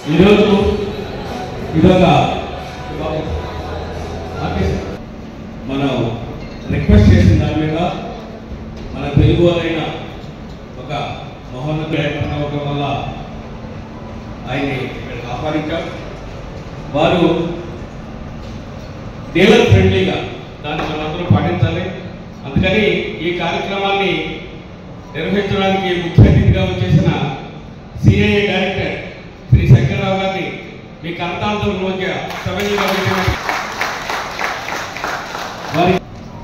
ఈరోజు ఇదొక మనం రిక్వెస్ట్ చేసిన దాని మీద మన తెలుగు వారైన ఒక మహోన్నత ప్రయత్నం అవ్వడం వల్ల ఆయన్ని ఇక్కడికి ఆహ్వానించాం వారు డీలర్ ఫ్రెండ్లీగా దాన్ని మనందరం పాటించాలి అందుకని ఈ కార్యక్రమాన్ని నిర్వహించడానికి ముఖ్య అతిథిగా వచ్చేసిన సిఐఏ డైరెక్టర్ శ్రీ శంకర్రావు గారిని మీ కర్తాంతం మధ్య సభ్యులుగా పెట్టిన వారి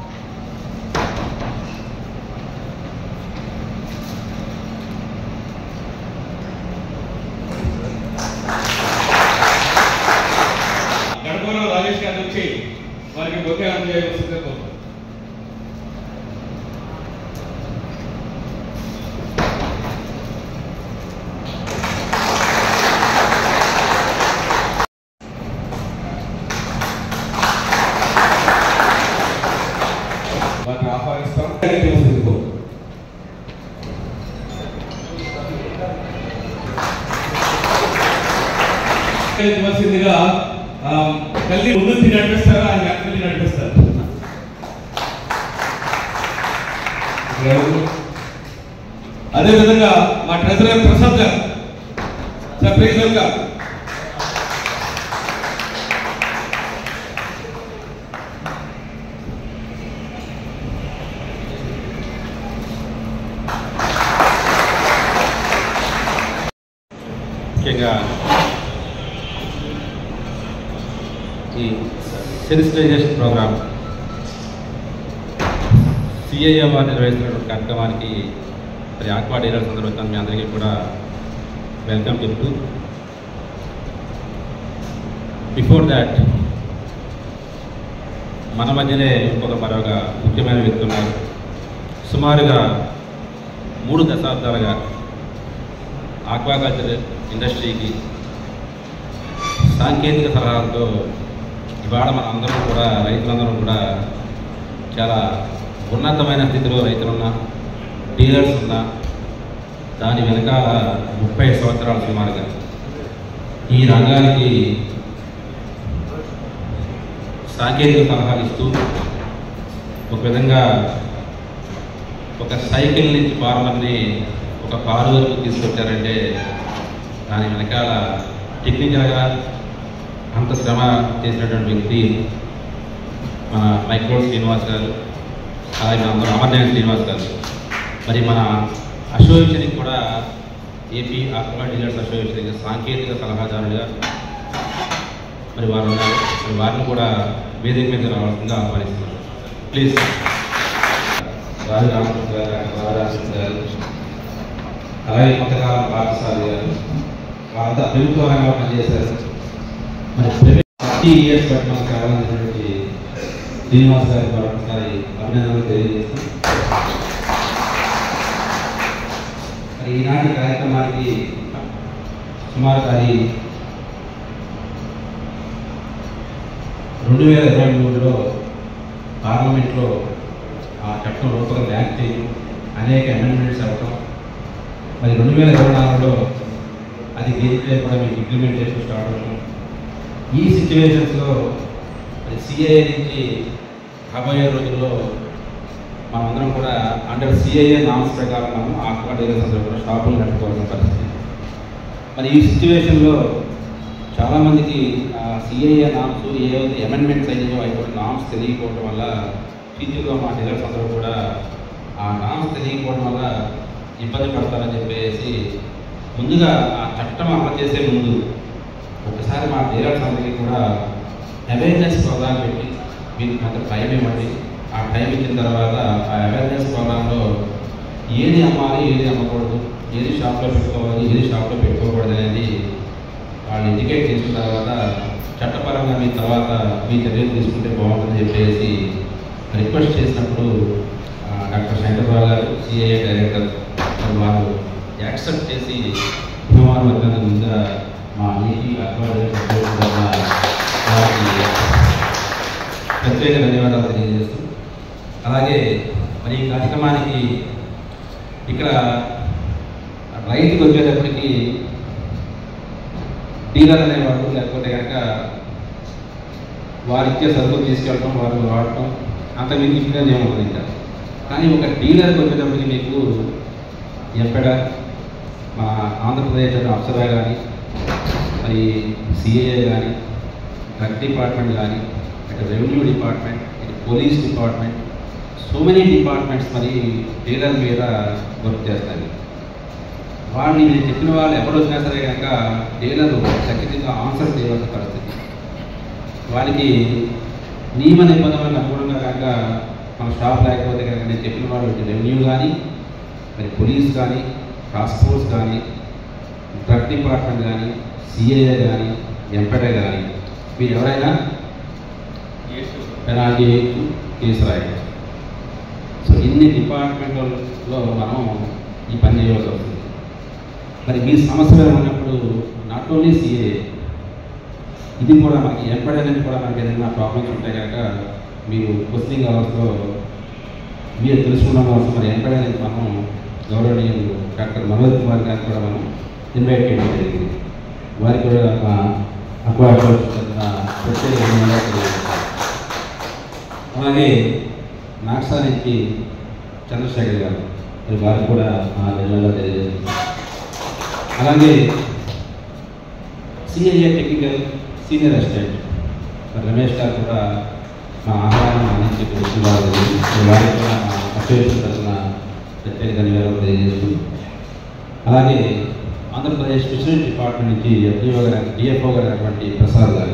గడపలో రాజేష్ గారు వచ్చి వారికి బొకే అందజేయవలసిందిగా కోరుతున్నాను వారిని ఆహ్వానిస్తాం తెలియవలసిందిగా కోరుతున్నాను. ఇవ్వాల్సిందిగా ఆ, తల్లి ముందు తిని నడిపిస్తారు ఆయన వెనక్కి నడిపిస్తారు ఎవరు? అదేవిధంగా మా ట్రెజరర్ ప్రసాద్ గారు సార్ ప్లీజ్ వెల్కమ్ ముఖ్యంగా ఈ సెన్సిటైజేషన్ ప్రోగ్రామ్ సిఐఏ వారు నిర్వహిస్తున్నటువంటి కార్యక్రమానికి మరి ఆక్వా డీలర్ సందర్భంగా మీ అందరికీ కూడా వెల్కమ్ చెప్తూ బిఫోర్ దాట్ మన మధ్యనే ఇంకొక మరొక ముఖ్యమైన వ్యక్తి ఉన్నారు సుమారుగా మూడు దశాబ్దాలుగా ఆక్వాకల్చర్ ఇండస్ట్రీకి సాంకేతిక సలహాలతో ఇవాళ మన అందరం కూడా రైతులందరం కూడా చాలా ఉన్నతమైన స్థితిలో రైతులున్నా డీలర్స్ ఉన్నా దాని వెనకాల ముప్పై సంవత్సరాల సుమారుగా ఈ రంగానికి సాంకేతిక సలహాలు ఇస్తూ ఒక విధంగా ఒక సైకిల్ నుంచి ఫార్మర్ని ఒక కారు వరకు తీసుకొచ్చారంటే దాని వెనకాల టెక్నికల్గా అంత శ్రమ చేసినటువంటి వ్యక్తి మన మైక్రో శ్రీనివాస్ గారు అలాగే అందరూ అమర్నాథ్ శ్రీనివాస్ గారు మరి మన అసోసియేషన్కి కూడా ఏపీ ఆక్వా డీలర్స్ అసోసియేషన్ సాంకేతిక సలహాదారులుగా మరి వారు ఉన్నారు మరి వారిని కూడా వేదిక మీద రావాల్సిందిగా ఆహ్వానిస్తున్నారు ప్లీజ్ రాజు రామకృష్ణ గారు రాజరామకృష్ణ గారు అలాగే కొంతకాలం పాఠశాల గారు వాళ్ళంతా ప్రభుత్వ రంగంలో పనిచేశారు మరి థర్టీ ఇయర్స్ బట్టి మనకు కావాల్సినటువంటి శ్రీనివాస్ గారికి మరొకసారి అభినందనలు తెలియజేస్తూ మరి ఈనాటి కార్యక్రమానికి సుమారు అది రెండు వేల ఇరవై మూడులో పార్లమెంట్లో ఆ చట్టం లోపల ల్యాండ్ చేయడం అనేక అమెండ్మెంట్స్ అవ్వటం మరి రెండు వేల ఇరవై నాలుగులో అది గేజ్లో కూడా మీకు ఇంప్లిమెంటేషన్ స్టార్ట్ అవ్వడం ఈ సిచ్యువేషన్స్లో మరి సిఐఏ నుంచి రాబోయే రోజుల్లో మనమందరం కూడా అండర్ సిఐఏ నామ్స్ ప్రకారం మనం ఆక్వా డీలర్స్ అందరూ కూడా షాపులు నడుపుకోవాల్సిన పరిస్థితి మరి ఈ సిచ్యువేషన్లో చాలామందికి సిఐఏ నామ్స్ ఏవైతే అమెండ్మెంట్స్ అయినాయో అవి కూడా నామ్స్ తెలియకపోవడం వల్ల ఫ్యూచర్లో మా డీలర్స్ అందరూ కూడా ఆ నామ్స్ తెలియకపోవడం వల్ల ఇబ్బంది పడతారని చెప్పేసి ముందుగా ఆ చట్టం అమలు చేసే ముందు ఒకసారి మా డీలర్స్ అందరికీ కూడా అవేర్నెస్ ప్రోగ్రామ్ పెట్టి మీకు కొంత టైం ఇవ్వండి ఆ టైం ఇచ్చిన తర్వాత ఆ అవేర్నెస్ ప్రోగ్రాంలో ఏది అమ్మాలి ఏది అమ్మకూడదు ఏది షాప్లో పెట్టుకోవాలి ఏది షాప్లో పెట్టుకోకూడదు అనేది వాళ్ళు ఇండికేట్ చేసిన తర్వాత చట్టపరంగా మీ తర్వాత మీ చర్యలు తీసుకుంటే బాగుంటుందని చెప్పేసి రిక్వెస్ట్ చేసినప్పుడు ఆ, డాక్టర్ శంకర్రావు గారు సిఐఏ డైరెక్టర్ మరి వారు యాక్సెప్ట్ చేసి భీమవరం వర్గాన్ని ముందుగా మా ఏపీ అక్వాడర్ వారికి ప్రత్యేక ధన్యవాదాలు తెలియజేస్తూ అలాగే మరి ఈ కార్యక్రమానికి ఇక్కడ రైతుకు వచ్చేటప్పటికి డీలర్ అనేవాడు లేకపోతే కనుక వారు ఇచ్చే సరుకులు తీసుకెళ్ళడం వారు వాడటం అంత మించిగా ఏముంది ఇంకా కానీ ఒక డీలర్కి వచ్చేటప్పటికి మీకు ఎక్కడ మా ఆంధ్రప్రదేశ్ అప్సరా కానీ మరి సిఏఏ కానీ డ్రగ్ డిపార్ట్మెంట్ కానీ అటు రెవెన్యూ డిపార్ట్మెంట్ ఇటు police department so many departments మరి డీలర్ మీద వర్క్ చేస్తాయి వాళ్ళని నేను చెప్పిన వాళ్ళు ఎవరు వచ్చినా సరే కనుక డీలర్ ఖచ్చితంగా ఆన్సర్ చేయవలసిన పరిస్థితి వారికి నియమ నిబంధనలకు అనుగుణంగా కనుక మన స్టాఫ్ లేకపోతే కనుక నేను చెప్పిన వాళ్ళు రెవెన్యూ కానీ మరి పోలీస్ కానీ టాస్క్ ఫోర్స్ కానీ డ్రగ్ డిపార్ట్మెంట్ కానీ సిఏఏ కానీ ఎంపడే కానీ మీరు ఎవరైనా పెనాల్టీ వేయచ్చు కేసు రాయచ్చు సో ఇన్ని డిపార్ట్మెంట్లో మనం ఈ పని చేయవలసి వస్తుంది మరి మీ సమస్యలు ఉన్నప్పుడు నాట్ ఓన్లీ సిఏ ఇది కూడా మనకి ఎంపడే నుంచి కూడా మనకి ఏదైనా ప్రాబ్లమ్స్ ఉంటే కనుక మీరు క్వశ్చనింగ్ అవర్స్లో మీరు తెలుసుకున్న అవసరం మరి ఎంపడే నుంచి మనం గౌరవనీయులు డాక్టర్ మనోజ్ కుమార్ గారిని కూడా మనం ఇన్వైట్ చేయడం జరిగింది వారికి కూడా మా అక్వాటర్ తరఫున ప్రత్యేక ధన్యవాదాలు తెలియజేస్తాను. అలాగే నాక్సా నుంచి చంద్రశేఖర్ గారు మరి వారికి కూడా మా ధన్యవాదాలు తెలియజేస్తాను అలాగే సిఐఏ టెక్నికల్ సీనియర్ అసిస్టెంట్ మరి రమేష్ గారు కూడా మా ఆహ్వానం అందించి కూర్చున్నారు వారికి కూడా మా అసోసియేషన్ తరఫున ప్రత్యేక ధన్యవాదాలు తెలియజేస్తూ అలాగే ఆంధ్రప్రదేశ్ ఫిషరీస్ డిపార్ట్మెంట్ నుంచి ఎఫ్డిఓ గారు డిఎఫ్ఓ గారు అయినటువంటి ప్రసాద్ గారు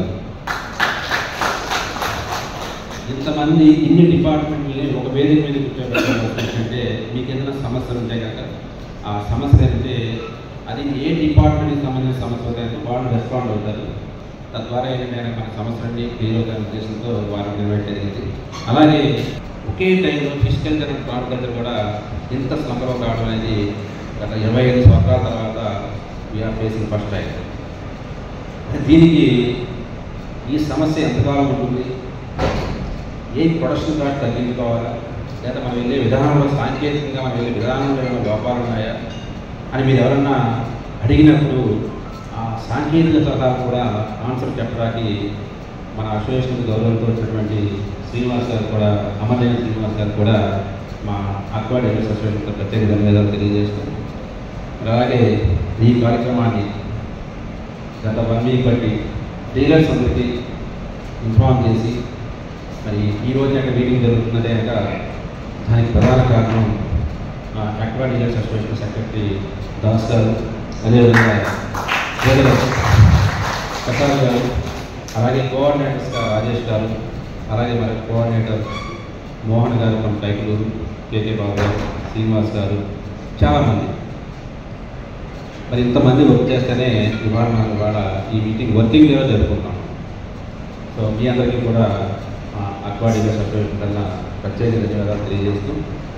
ఇంతమంది ఇన్ని డిపార్ట్మెంట్లని ఒక వేదిక మీద కూర్చోబెట్టాలంటే మీకు ఏదైనా సమస్యలు ఉంటే కనుక ఆ సమస్య అయితే అది ఏ డిపార్ట్మెంట్కి సంబంధించిన సమస్య అయితే వాళ్ళు రెస్పాండ్ అవుతారు తద్వారా ఏంటంటే మన సమస్యలన్నీ క్లియర్ అవుతాయి ఉద్దేశంతో వారిని ఇన్వైట్ జరిగింది అలాగే ఒకే టైంలో ఫిజికల్ అండ్ ప్రాడ్ కల్చర్ కూడా ఇంత స్లంబర్ కావడం అనేది గత ఇరవై ఐదు సంవత్సరాల తర్వాత వీఆర్ ఫేసింగ్ ఫస్ట్ టైం దీనికి ఈ సమస్య ఎంతకాలం ఉంటుంది ఏ ప్రొడక్షన్ కాస్ట్ తగ్గించుకోవాలా లేదా మనం వెళ్ళే విధానంలో సాంకేతికంగా మనం వెళ్ళే విధానంలో ఏమైనా లోపాలు ఉన్నాయా అని మీరు ఎవరన్నా అడిగినప్పుడు ఆ సాంకేతిక సలహాలు కూడా ఆన్సర్ చెప్పడానికి మన అసోసియేషన్ గౌరవంతో వచ్చినటువంటి శ్రీనివాస్ గారు కూడా అమర్జన శ్రీనివాస్ గారు కూడా మా అక్వా డైవర్స్ అసోసియేషన్తో ప్రత్యేక ధన్యవాదాలు తెలియజేస్తున్నాం మరి అలాగే ఈ కార్యక్రమాన్ని గత వన్ వీక్ బట్టి డీలర్స్ అందరికీ ఇన్ఫార్మ్ చేసి మరి ఈ రోజు అక్కడ మీటింగ్ జరుగుతున్నదే కనుక దానికి ప్రధాన కారణం మా aqua dealers association secretary Das గారు అదేవిధంగా వేరే ప్రసాద్ గారు అలాగే కోఆర్డినేటర్స్గా రాజేష్ గారు అలాగే మరి కోఆర్డినేటర్ మోహన్ గారు మన టైపులు కేకే బాబు గారు శ్రీనివాస్ గారు చాలామంది మరి ఇంతమంది వర్క్ చేస్తేనే ఇవాళ మనం ఇవాళ ఈ మీటింగ్ వర్కింగ్ డేలో జరుపుకుంటాం సో మీ అందరికీ కూడా అక్వాడిగా సపరేషన్ కన్నా ప్రత్యేక ధన్యవాదాలు తెలియజేస్తూ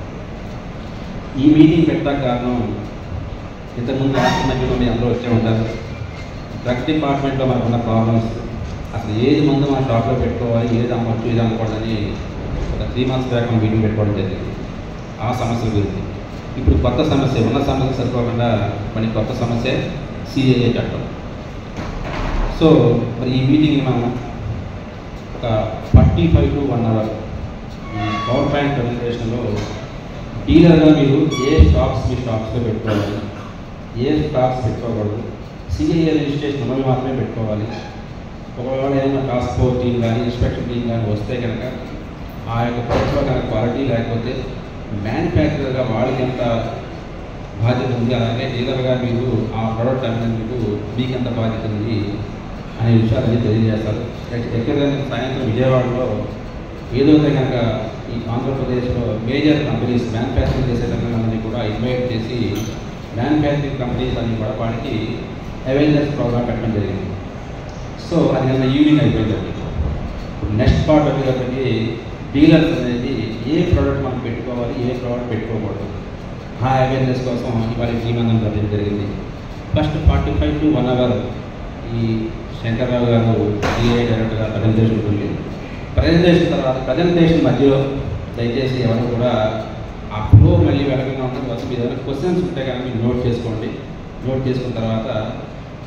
ఈ మీటింగ్ పెట్టడానికి కారణం ఇంతకుముందు రాష్ట్ర మధ్యలో మీ అందరూ వచ్చే ఉంటారు డ్రగ్ డిపార్ట్మెంట్లో మనకున్న ప్రాబ్లమ్స్ అసలు ఏది మందు మన షాప్లో పెట్టుకోవాలి ఏది అమ్మొచ్చు ఏది అమ్మకూడదని ఒక త్రీ మంత్స్ బ్యాక్ మనం మీటింగ్ పెట్టుకోవడం జరిగింది ఆ సమస్యల గురించి ఇప్పుడు కొత్త సమస్య ఉన్న సమస్య సరిపోకుండా మరి కొత్త సమస్య సిఏఏ చట్టం సో మరి ఈ మీటింగ్ మనం ఒక forty five to one hour ఈ పవర్ పాయింట్ ప్రజెంటేషన్లో డీలర్గా మీరు ఏ స్టాక్స్ మీ స్టాక్స్లో పెట్టుకోవాలి ఏ స్టాక్స్ పెట్టుకోకూడదు సిఐఏ రిజిస్ట్రేషన్ ఉన్నవి మాత్రమే పెట్టుకోవాలి ఒకవేళ ఏదైనా టాస్క్ ఫోర్స్ టీం కానీ ఇన్స్పెక్షన్ టీం కానీ వస్తే కనుక ఆ యొక్క ప్రొడక్ట్లో కనుక క్వాలిటీ లేకపోతే మ్యానుఫ్యాక్చరర్గా వాళ్ళకి ఎంత బాధ్యత ఉంది అలాగే డీలర్గా మీరు ఆ ప్రోడక్ట్ అమ్మినందుకు మీకు ఎంత బాధ్యత ఉంది అనే విషయాలన్నీ తెలియజేస్తారు ఎక్కడైనా సాయంత్రం విజయవాడలో ఏదో ఒకటి కనుక ఈ ఆంధ్రప్రదేశ్లో మేజర్ కంపెనీస్ మ్యానుఫ్యాక్చరింగ్ చేసే కంపెనీలన్నీ కూడా ఇన్వైట్ చేసి మ్యానుఫ్యాక్చరింగ్ కంపెనీస్ అన్ని కూడా వాడికి అవేర్నెస్ ప్రోగ్రామ్ పెట్టడం జరిగింది సో అది నిన్న ఈవినింగ్ అయిపోయిందండి ఇప్పుడు నెక్స్ట్ పార్ట్ వచ్చేటప్పటికి డీలర్స్ అనేది ఏ ప్రోడక్ట్ మనం పెట్టుకోవాలి ఏ ప్రోడక్ట్ పెట్టుకోకూడదు ఆ అవేర్నెస్ కోసం ఇవాళ టీమ్ అందరం పెట్టడం జరిగింది first forty five to one hour ఈ శంకర్రావు గారు డిఏ డైరెక్టర్గా ప్రజెంటేషన్ ఉంటుంది ప్రజెంటేషన్ తర్వాత ప్రజెంటేషన్ మధ్యలో దయచేసి ఎవరు కూడా ఆ ఫ్లో మళ్ళీ వెళ్ళకుండా ఉండడం కోసం మీరు ఏదైనా క్వశ్చన్స్ ఉంటే కనుక మీరు నోట్ చేసుకోండి నోట్ చేసుకున్న తర్వాత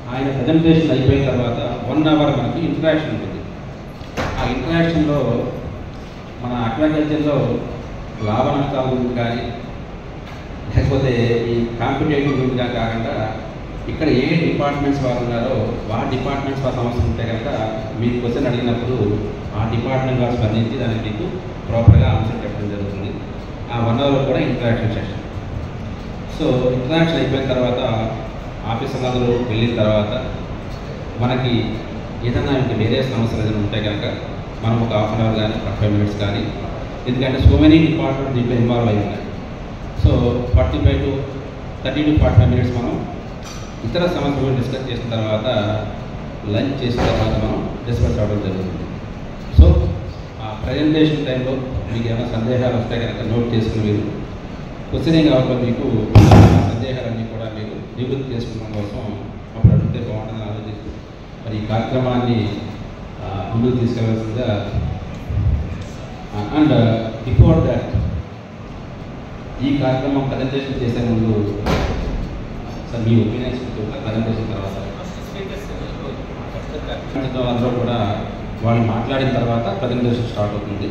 ఆయన ప్రజెంటేషన్ అయిపోయిన తర్వాత వన్ అవర్ మనకి ఇంటరాక్షన్ ఉంటుంది ఆ ఇంటరాక్షన్లో మన అక్వాకల్చర్లో లాభ నష్టాల గురించి కానీ లేకపోతే ఈ కాంపిటేటివ్ గురించి కాకుండా ఇక్కడ ఏ డిపార్ట్మెంట్స్ వారు ఉన్నారో ఆ డిపార్ట్మెంట్స్ వారి సమస్యలు ఉంటే కనుక మీరు క్వశ్చన్ అడిగినప్పుడు ఆ డిపార్ట్మెంట్ వారు స్పందించి దానికి మీకు ప్రాపర్గా ఆన్సర్ చెప్పడం జరుగుతుంది ఆ వన్ అవర్ కూడా ఇంటరాక్షన్ సెషన్ సో ఇంటరాక్షన్ అయిపోయిన తర్వాత ఆఫీసర్ అందరూ వెళ్ళిన తర్వాత మనకి ఏదైనా ఇంకా వేరే సమస్యలు ఏదైనా ఉంటే కనుక మనం ఒక హాఫ్ అన్ అవర్ కానీ ఫైవ్ మినిట్స్ కానీ ఎందుకంటే సో మెనీ డిపార్ట్మెంట్ దీంట్లో ఇన్వాల్వ్ అయి ఉన్నాయి so forty five to thirty to forty five minutes మనం ఇతర సమస్యలు డిస్కస్ చేసిన తర్వాత లంచ్ చేసిన తర్వాత మనం డిస్కస్ అవ్వడం జరుగుతుంది సో ఆ ప్రజెంటేషన్ టైంలో మీకు ఏమైనా సందేహాలు వస్తే కనుక నోట్ చేసుకుని మీరు క్వశ్చనింగ్ కావాలి మీకు ఆ సందేహాలన్నీ కూడా మీరు నివృత్తి చేసుకోవడం కోసం అప్పుడు అడిగితే బాగుంటుందని ఆలోచిస్తూ మరి ఈ కార్యక్రమాన్ని ఆ, ముందుకు తీసుకెళ్లాల్సిందిగా అండ్ బిఫోర్ దాట్ ఈ కార్యక్రమం ప్రజెంటేషన్ చేసే ముందు సార్ మీ ఒపీనియన్స్ ప్రజెంటేషన్ తర్వాత అందరూ కూడా వాళ్ళు మాట్లాడిన తర్వాత ప్రజెంటేషన్ స్టార్ట్ అవుతుంది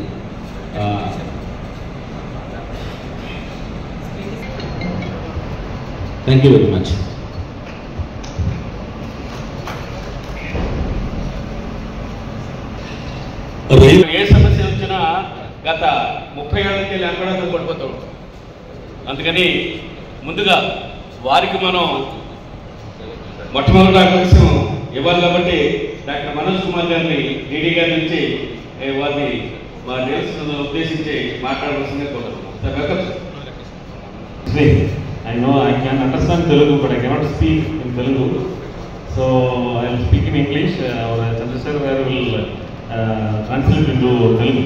థ్యాంక్ యూ వెరీ మచ్ రైలు ఏ సమస్య వచ్చినా గత ముప్పై ఏళ్ళకి వెళ్ళి అనుకోవడం పడిపోతూ ఉంటాం అందుకని ముందుగా వారికి మనం మొట్టమొదటి అవకాశం ఇవ్వాలి కాబట్టి డాక్టర్ మనోజ్ కుమార్ గారిని డీడీ గారి నుంచి ఏ, వారిని వారి నిరసన ఉద్దేశించి మాట్లాడవలసిందిగా కోరుతున్నాం sir welcome sir See, I know I can understand Telugu, but I cannot speak in Telugu. So I will speak in English. Uh, our Chandrasekhar will uh, translate into Telugu.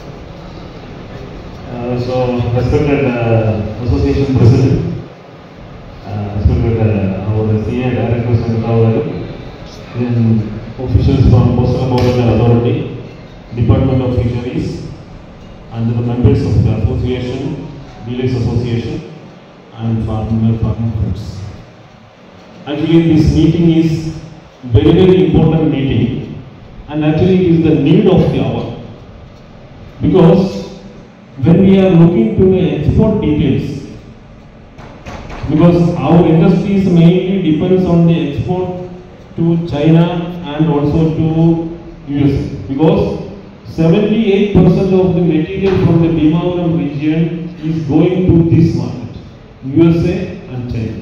Uh, so, respected uh, association president, uh, respected uh, our CA director Sankavar, then officials from Coastal Environment Authority, Department of Fisheries, and the members of the association, Dealers Association, and farmer farmer friends. Actually, this meeting is very very important meeting, and actually it is the need of the hour. Because when we are looking to the export details, because our industries mainly depends on the export to China and also to US. Because 78% of the material from the Bhimavaram region is going to this market, USA and China.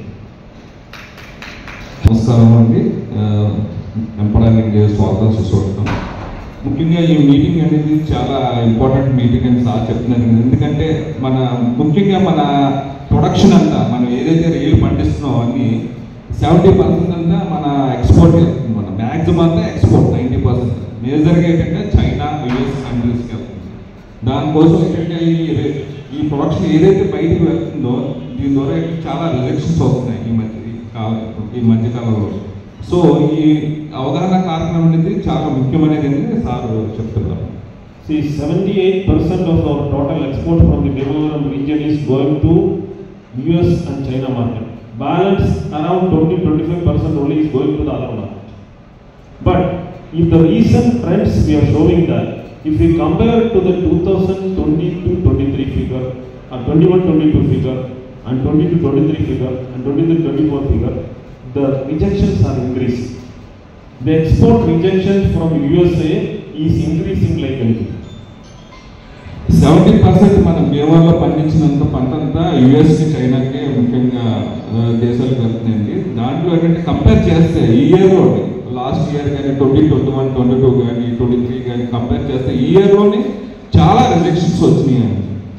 నమస్కారం అండి ఎంపడానికి స్వాగతం సుస్వాగతం ముఖ్యంగా ఈ meeting అనేది చాలా important meeting అని sir చెప్తున్నారు ఎందుకంటే మన ముఖ్యంగా మన ప్రొడక్షన్ అంతా మనం ఏదైతే రైలు పండిస్తున్నామో అన్ని సెవెంటీ పర్సెంట్ అంతా మన ఎక్స్పోర్ట్ మన మ్యాక్సిమం అంతా ఎక్స్పోర్ట్ నైంటీ పర్సెంట్ మేజర్గా ఏంటంటే చైనా యుఎస్ కంట్రీస్కి వెళ్తుంది దానికోసం ఏంటంటే ఈ రే- ఈ ప్రొడక్షన్ ఏదైతే బయటకు వెళ్తుందో దీని ద్వారా చాలా రిజెక్షన్స్ వస్తున్నాయి ఈ మధ్య ఈ కాల- ఈ మధ్య కాలంలో సో ఈ అవగాహన కార్యక్రమం అనేది చాలా ముఖ్యమైనది అని సార్ చెప్తున్నారు See, 78% of our total export from the Bhimavaram region is going to US and China market. Balance around 20-25% only is going to the other market. But if the recent trends we are showing that if we compare to the 2022-23 figure or 21-22 figure and 22-23 figure and 23-24 figure, the rejections are increasing. The export rejections from USA is increasing like anything. Seventy percent మన బీమాలో పండించినంత పంట అంతా యుఎస్కి చైనాకి ముఖ్యంగా ఆ, దేశాలకు వెళ్తున్నాయండి దాంట్లో ఏంటంటే కంపేర్ చేస్తే ఈ ఇయర్లో లాస్ట్ ఇయర్ కానీ twenty twenty one twenty two కానీ ట్వంటీ త్రీ కానీ కంపేర్ చేస్తే ఈ ఇయర్లోనే చాలా రిజెక్షన్స్ వచ్చినాయి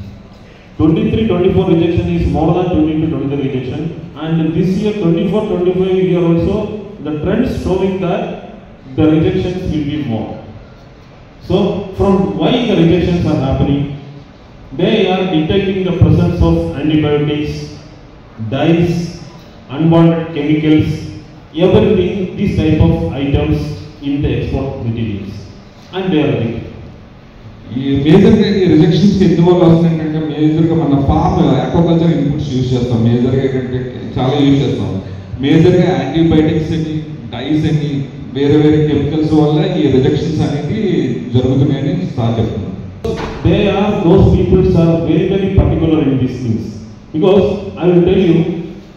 23-24 rejection is more than 22-23 rejection and this year 24-25 year also the trends showing that the rejections will be more. So from why the rejections are happening? They are detecting the presence of antibiotics, dyes, unwanted chemicals, everything, these type of items in the export materials and they are rejected. ఈ మేజర్గా ఈ rejections ఎందువల్ల వస్తున్నాయంటే మేజర్గా మన form aquaculture inputs use చేస్తాం మేజర్గా ఏంటంటే చాలా యూజ్ చేస్తాం మేజర్గా యాంటీబయాటిక్స్ అని డైస్ అని వేరే వేరే కెమికల్స్ వల్ల ఈ రిజెక్షన్స్ అనేది జరుగుతున్నాయని సార్ చెప్తున్నారు they are those people are very very particular in these things because I will tell you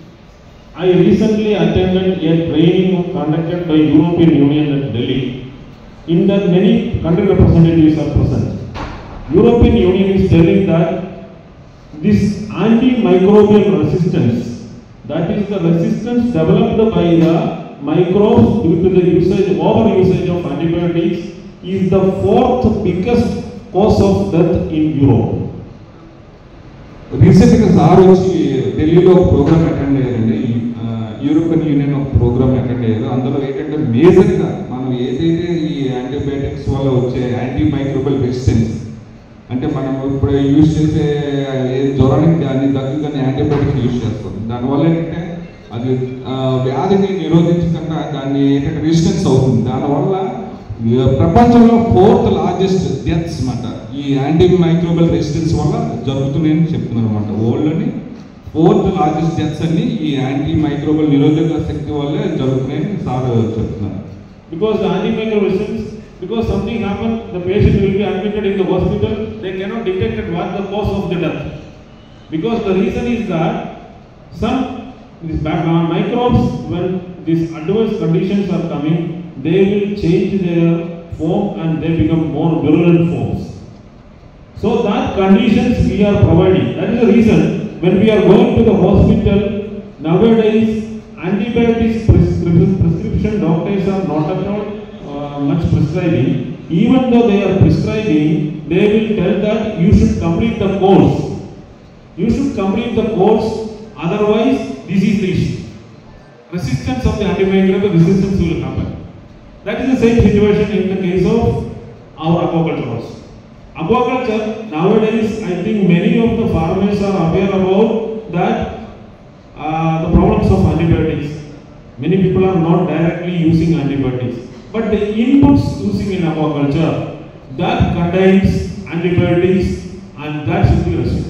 I recently attended a training conducted by European Union at Delhi in that many country representatives are present European Union is telling that this antimicrobial resistance that is the resistance developed by the microbes due to the usage over usage of antibiotics is the fourth biggest cause of death in Europe. రీసెంట్గా sir వచ్చి ఢిల్లీలో ఒక programme attend అయ్యారండి ఆ, European union ఒక programme attend అయ్యారు అందులో ఏంటంటే మేజర్గా మనం ఏదైతే ఈ యాంటీబయాటిక్స్ వల్ల వచ్చే యాంటీ మైక్రోబల్ రెసిస్టెన్స్ అంటే మనం ఇప్పుడు యూజ్ చేసే ఏ జ్వరానికి కానీ దగ్గు కానీ యాంటీబయాటిక్స్ యూజ్ చేస్తాం దానివల్ల ఏంటంటే అది ఆ, వ్యాధిని నిరోధించకుండా దాన్ని ఏంటంటే రెసిస్టెన్స్ అవుతుంది దానివల్ల ఆ, ప్రపంచంలో ఫోర్త్ లార్జెస్ట్ డెత్స్ అన్నమాట ఈ యాంటీ మైక్రోబల్ రెసిస్టెన్స్ వల్ల జరుగుతున్నాయని చెప్తున్నారు అనమాట వరల్డ్లోని ఫోర్త్ లార్జెస్ట్ డెత్స్ అన్ని ఈ యాంటీ మైక్రోబల్ నిరోధక శక్తి వల్లే జరుగుతున్నాయని సార్ చెప్తున్నారు Because the antimicrobial resistance, because something happened, the patient will be admitted in the hospital, they cannot detect at what the cause of the death. Because the reason is that some these back- uh, microbes, when these adverse conditions are coming, they will change their form and they become more virulent forms. So that conditions we are providing. That is the reason when we are going to the hospital nowadays, antibiotics prescription, prescription doctors are not at all uh, much prescribing. Even though they are prescribing, they will tell that you should complete the course. You should complete the course, otherwise this is the issue. Resistance of the antimicrobial resistance will happen. That is the same situation in the case of our aquaculture also. Aquaculture, nowadays, I think many of the farmers are aware about that uh, the problems of antibiotics. Many people are not directly using antibiotics. But the inputs using in aquaculture, that contains antibiotics and that should be restricted.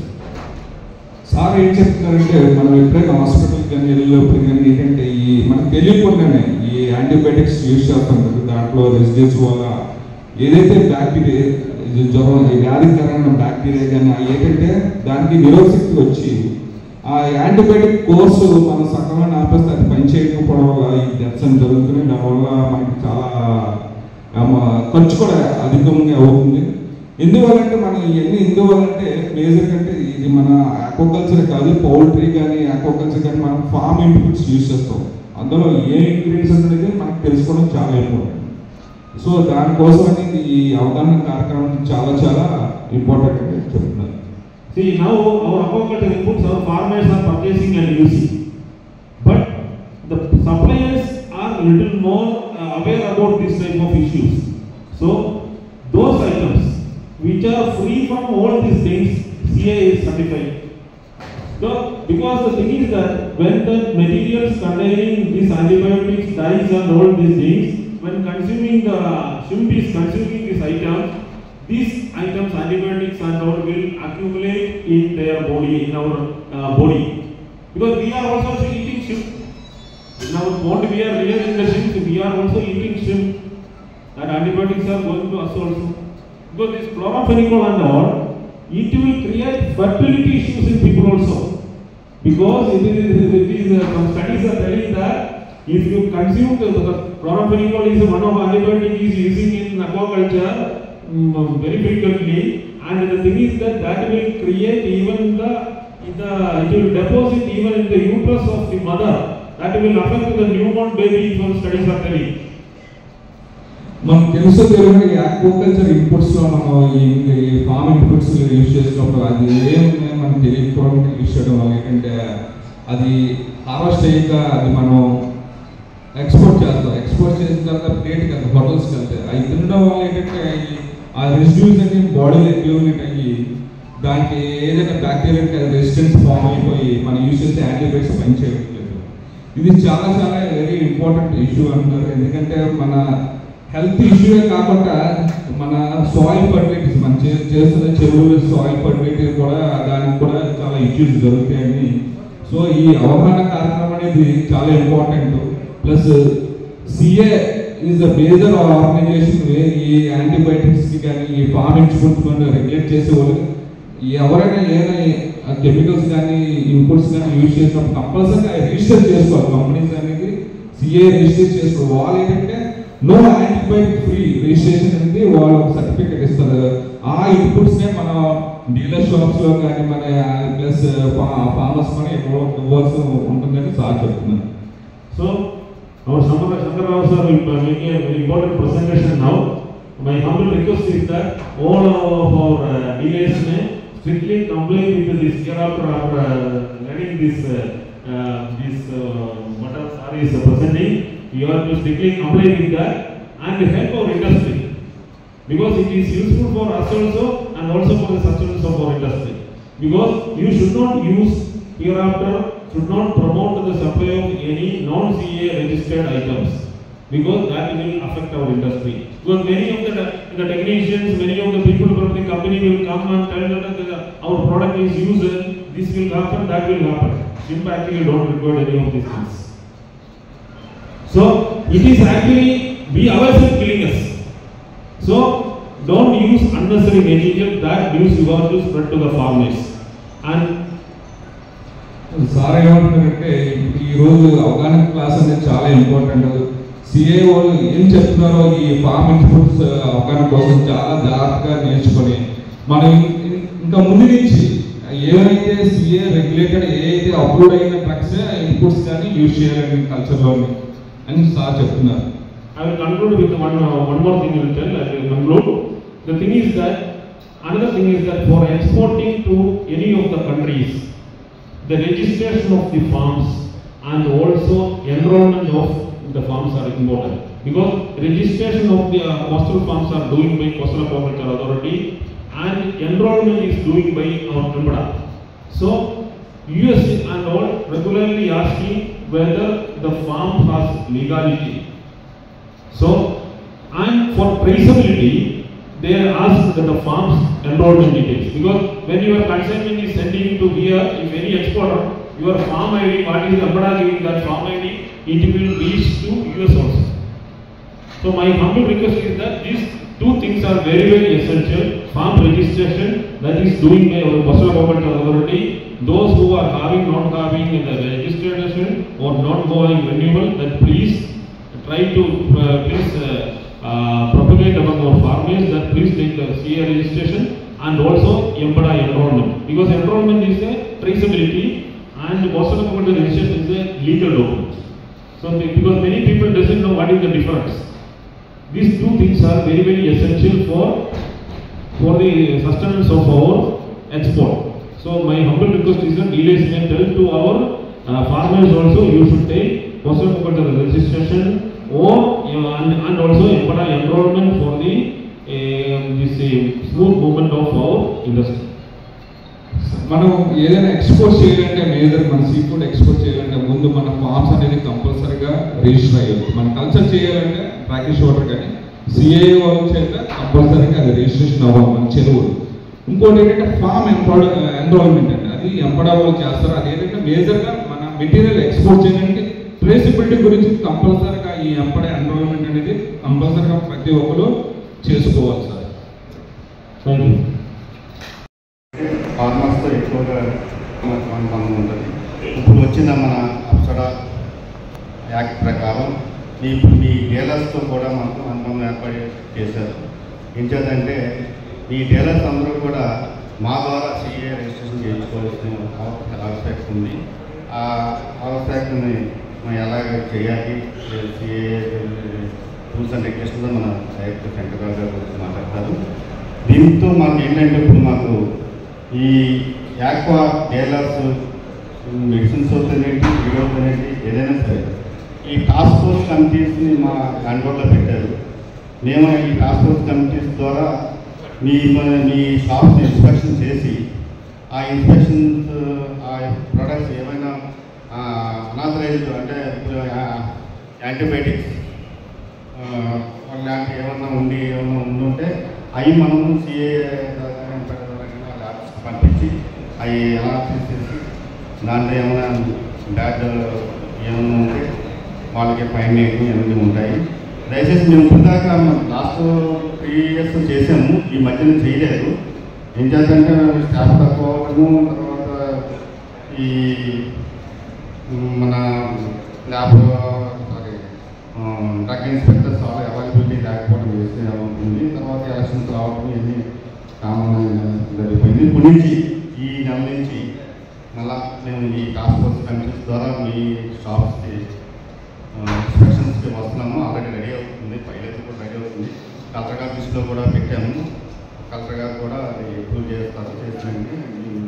Sir ఏం చెప్తున్నారంటే మనం ఎప్పుడైనా హాస్పిటల్కి కానీ వెళ్ళినప్పుడు కానీ ఏంటంటే ఈ మనకు తెలియకుండానే ఈ యాంటీబయాటిక్స్ యూజ్ చేస్తాం కదా దాంట్లో రెసిడెన్స్ వల్ల ఏదైతే బ్యాక్టీరియా ఇది జ్వరం ఈ వ్యాధికరమైన బ్యాక్టీరియా కానీ అవి ఏంటంటే దానికి నిరోధశక్తి వచ్చి ఆ యాంటీబయాటిక్ కోర్సు మనం సక్రమంగా ఆపేస్తే అది పని చేయకపోవడం వల్ల ఈ డెత్స్ అని జరుగుతున్నాయి దానివల్ల మనకి చాలా ఆ, మ- ఖర్చు కూడా అధికంగా అవుతుంది ఎందువల్లంటే మనం ఇవన్నీ ఎందువల్లంటే మేజర్ కంటే ఇది మన ఆక్వాకల్చర్ కాదు పౌల్ట్రీ కానీ ఆక్వాకల్చర్ కానీ మనం ఫార్మ్ ఇన్పుట్స్ యూజ్ చేస్తాం అందులో ఏ ఇంగ్రీడియంట్స్ అనేది మనకు తెలుసుకోవడం చాలా ఇంపార్టెంట్ సో దానికోసం అనేది ఈ అవగాహన కార్యక్రమం చాలా చాలా ఇంపార్టెంట్ అని చెప్తున్నారు See, now our aquaculture inputs, our farmers are purchasing and using. But the suppliers are little more uh, aware about this type of issues. So, those items which are free from all these things, CA is certified. So, because the thing is that when the materials containing these antibiotics, dyes and all these things, when consuming the shrimp is consuming this item, these items, antibiotics and all will accumulate in their body, in our uh, body. Because we are also eating shrimp. In our pond we are rearing the shrimp, we are also eating shrimp. That antibiotics are going to us also. Because this chloramphenicol and all, it will create fertility issues in people also. Because it is, it is uh, some studies are telling that if you consume the, the chloramphenicol is one of antibiotic is using in aquaculture um, very frequently, and the thing is that that will create even the, the it will deposit even in the uterus of the mother. That will affect the newborn baby. Some studies are telling. మనకు తెలుసు తెలియని ఈ aquaculture inputs లో మనం ఈ ఈ form inputs use చేసినప్పుడు అది ఏమున్నాయి మనకు తెలియకపోవడం యూజ్ చేయడం వల్ల ఏంటంటే అది హార్వెస్ట్ అయ్యాక అది మనం ఎక్స్పోర్ట్ చేస్తాం ఎక్స్పోర్ట్ చేసిన తర్వాత ప్లేట్కి వెళ్తాం హోటల్స్కి వెళ్తాయి అవి తినడం వల్ల ఏంటంటే అవి ఆ రెసిడ్యూస్ అన్ని బాడీలో అక్యూమిలేట్ అయ్యి దానికి ఏదైనా బ్యాక్టీరియా రెసిస్టెన్స్ ఫామ్ అయిపోయి మనం యూజ్ చేసే యాంటీబయాటిక్స్ పనిచేయట్లేదు ఇది చాలా చాలా వెరీ ఇంపార్టెంట్ ఇష్యూ అంటున్నారు ఎందుకంటే మన హెల్త్ ఇష్యూయే కాకుండా మన సాయిల్ ఫర్టిలిటీస్ మనం చే- చేస్తున్న చెరువులు సాయిల్ ఫర్టిలిటీ కూడా దానికి కూడా చాలా ఇష్యూస్ జరుగుతాయని సో ఈ అవగాహన కార్యక్రమం అనేది చాలా important plus CA is the major organisation ఈ యాంటీబయాటిక్స్ కి కానీ ఈ ఫార్మ్ ఇన్స్టిట్యూట్స్ కానీ రెగ్యులేట్ చేసే వాళ్ళు ఎవరైనా ఏదైనా కెమికల్స్ కానీ ఇన్పుట్స్ కానీ యూజ్ చేసినప్పుడు కంపల్సరీగా రిజిస్టర్ చేసుకోవాలి కంపెనీస్ అనేది సిఏ రిజిస్టర్ చేసుకోవాలి వాళ్ళు ఏంటంటే నో యాంటీబయాటిక్ ఫ్రీ రిజిస్ట్రేషన్ అనేది వాళ్ళు ఒక సర్టిఫికేట్ ఇస్తారు ఆ ఇన్పుట్స్ నే మన డీలర్ షాప్స్ లో కానీ మన ప్లస్ ఫార్మర్స్ కానీ ఇవ్వాల్సి ఉంటుందని సార్ చెప్తున్నాను So, our Shankar Shankarrao sir will be making a very important presentation now. My humble request is that all of our uh, delays may strictly comply with this hereafter after uh, learning this uh, uh, this uh, what our sir is presenting. You have to strictly comply with that and help our industry because it is useful for us also and also for the sustenance of our industry. Because you should not use hereafter, should not promote the supply of any non-CA registered items because that will affect our industry. Because many of the, the technicians, many of the people from the company will come and tell that the, our product is used, this will happen, that will happen. Simp actually don't record any of these things. So it is actually we ourselves killing us. So don't use unnecessary material that news you are to spread to the farmers. And sir ఏమంటున్నారంటే ఈ రోజు అవగాహన class అనేది చాలా important CA వాళ్ళు ఏం చెప్తున్నారో ఈ ఫార్మ్ ఇన్పుట్స్ అవగాహన కోసం చాలా జాగ్రత్తగా నేర్చుకొని మనం ఇం- ఇంకా ముందు నుంచి ఏవైతే సిఏ రెగ్యులేటెడ్ ఏదైతే అప్రూవ్ అయిన డ్రగ్స్ ఇన్పుట్స్ కానీ యూజ్ చేయాలని కల్చర్లోని అని సార్ చెప్తున్నారు I will conclude with one, uh, one more thing I will tell, I will conclude. The thing is that, another thing is that for exporting to any of the countries, the registration of the farms and also enrollment of the farms are important. Because registration of the uh, coastal farms are doing by Coastal Aquaculture Authority and enrollment is doing by our Trimbada. So, US and all regularly asking whether the farm has legality. So, and for traceability, they are asked that the farm's enrollment details. Because when your consignment is sending to here, if any exporter, your farm ID, what is the Ambada giving that farm ID, it will reach to US also. So my humble request is that these two things are very very essential. Farm registration that is doing by our Basra Government Authority. Those who are having, not having the registration or not going renewal, that please try to uh, please uh, uh, propagate among our farmers that please take the CA registration and also Embada enrollment. Because enrollment is a traceability and Basra Government registration is a legal document. So be- because many people doesn't know what is the difference. These two things are very very essential for for the sustenance of our export. So my humble request is that dealers may tell to our uh, farmers also you should take postal cooperative registration or uh, and, and also Empada enrollment for the uh, this uh, smooth movement of our industry. మనం ఏదైనా export చేయాలంటే major మన sea food export చేయాలంటే ముందు మన forms అనేది కంపల్సరీగా register అయ్యాలి మన కల్చర్ చేయాలంటే ప్యాకేజ్ వాటర్ కానీ సిఏ వాళ్ళ చేత కంపల్సరీగా అది రిజిస్ట్రేషన్ అవ్వాలి మన చెరువులు ఇంకోటి ఏంటంటే ఫార్మ్ ఎంప్లాయ్ ఎన్రోల్మెంట్ అండి అది ఎంపడా వాళ్ళు చేస్తారు అది ఏంటంటే మేజర్గా మన మెటీరియల్ ఎక్స్పోర్ట్ చేయడానికి ట్రేసిబిలిటీ గురించి కంపల్సరీగా ఈ ఎంపడా ఎన్రోల్మెంట్ అనేది కంపల్సరీగా ప్రతి ఒక్కరు చేసుకోవాలి సార్ Thank you. ఫార్మర్స్తో ఎక్కువగా మన సంబంధం ఉంటుంది ఇప్పుడు వచ్చిన మన అప్సర యాక్ట్ ప్రకారం మీ మీ డీలర్స్తో కూడా మనకు అనుబంధం ఏర్పాటు చేశారు ఏంటంటే ఈ డీలర్స్ అందరూ కూడా మా ద్వారా సిఏ రిజిస్ట్రేషన్ చేయించుకోవాల్సిన ఆవ- ఆవశ్యకత ఉంది ఆ ఆవశ్యకతని మనం ఎలాగ చేయాలి సిఏ రూల్స్ అండ్ రెగ్యులేషన్లో మన డైరెక్టర్ శంకర్రావు గారు గురించి మాట్లాడతారు దీంతో మాకు ఏంటంటే ఇప్పుడు మాకు ఈ యాక్వా డీలర్స్ మెడిసిన్స్ అవుతాయండి వీడియో అవుతాయండి ఏదైనా సరే ఈ టాస్క్ ఫోర్స్ కమిటీస్ని మా కంట్రోల్లో పెట్టారు మేము ఈ టాస్క్ ఫోర్స్ కమిటీస్ ద్వారా మీ మన- మీ షాప్స్ ఇన్స్పెక్షన్ చేసి ఆ ఇన్స్పెక్షన్స్ ఆ ప్రొడక్ట్స్ ఏమైనా అనాథరైజ్డ్ అంటే ఇప్పుడు యాంటీబయాటిక్స్ అలాంటి ఏమన్నా ఉండి ఏమన్నా ఉండుంటే అవి మనం సిఏ ల్యాబ్స్ పంపించి అవి అనాలిసిస్ చేసి దాంట్లో ఏమైనా బ్యాడ్ ఏమైనా ఉంటే వాళ్ళకి ఫైన్ ఇవన్నీ ఉంటాయి దయచేసి మేము ఇందాక లాస్ట్ త్రీ ఇయర్స్ చేసాము ఈ మధ్యన చేయలేదు ఏం చేద్దంటే స్టాఫ్ తక్కువ అవడము తర్వాత ఈ మ్, మన ల్యాబ్ సారీ డ్రగ్ ఇన్స్పెక్టర్ చాలా అవైలబిలిటీ లేకపోవడం వేస్తే అవుతుంది తర్వాత ఎలక్షన్స్ రావడం ఇవన్నీ కామన్ జరిగిపోయింది ఇప్పుడు నుంచి ఈ నెల నుంచి మళ్ళా మేము ఈ టాస్క్ ఫోర్స్ కమిటీస్ ద్వారా మీ షాప్స్కి ఇన్స్పెక్షన్స్కి వస్తున్నాము ఆల్రెడీ రెడీ అవుతుంది పైలట్ కూడా రెడీ అవుతుంది కలెక్టర్ గారి దృష్టిలో కూడా పెట్టాము కలెక్టర్ గారు కూడా అది అప్రూవ్ చేస్తారు చేసినండి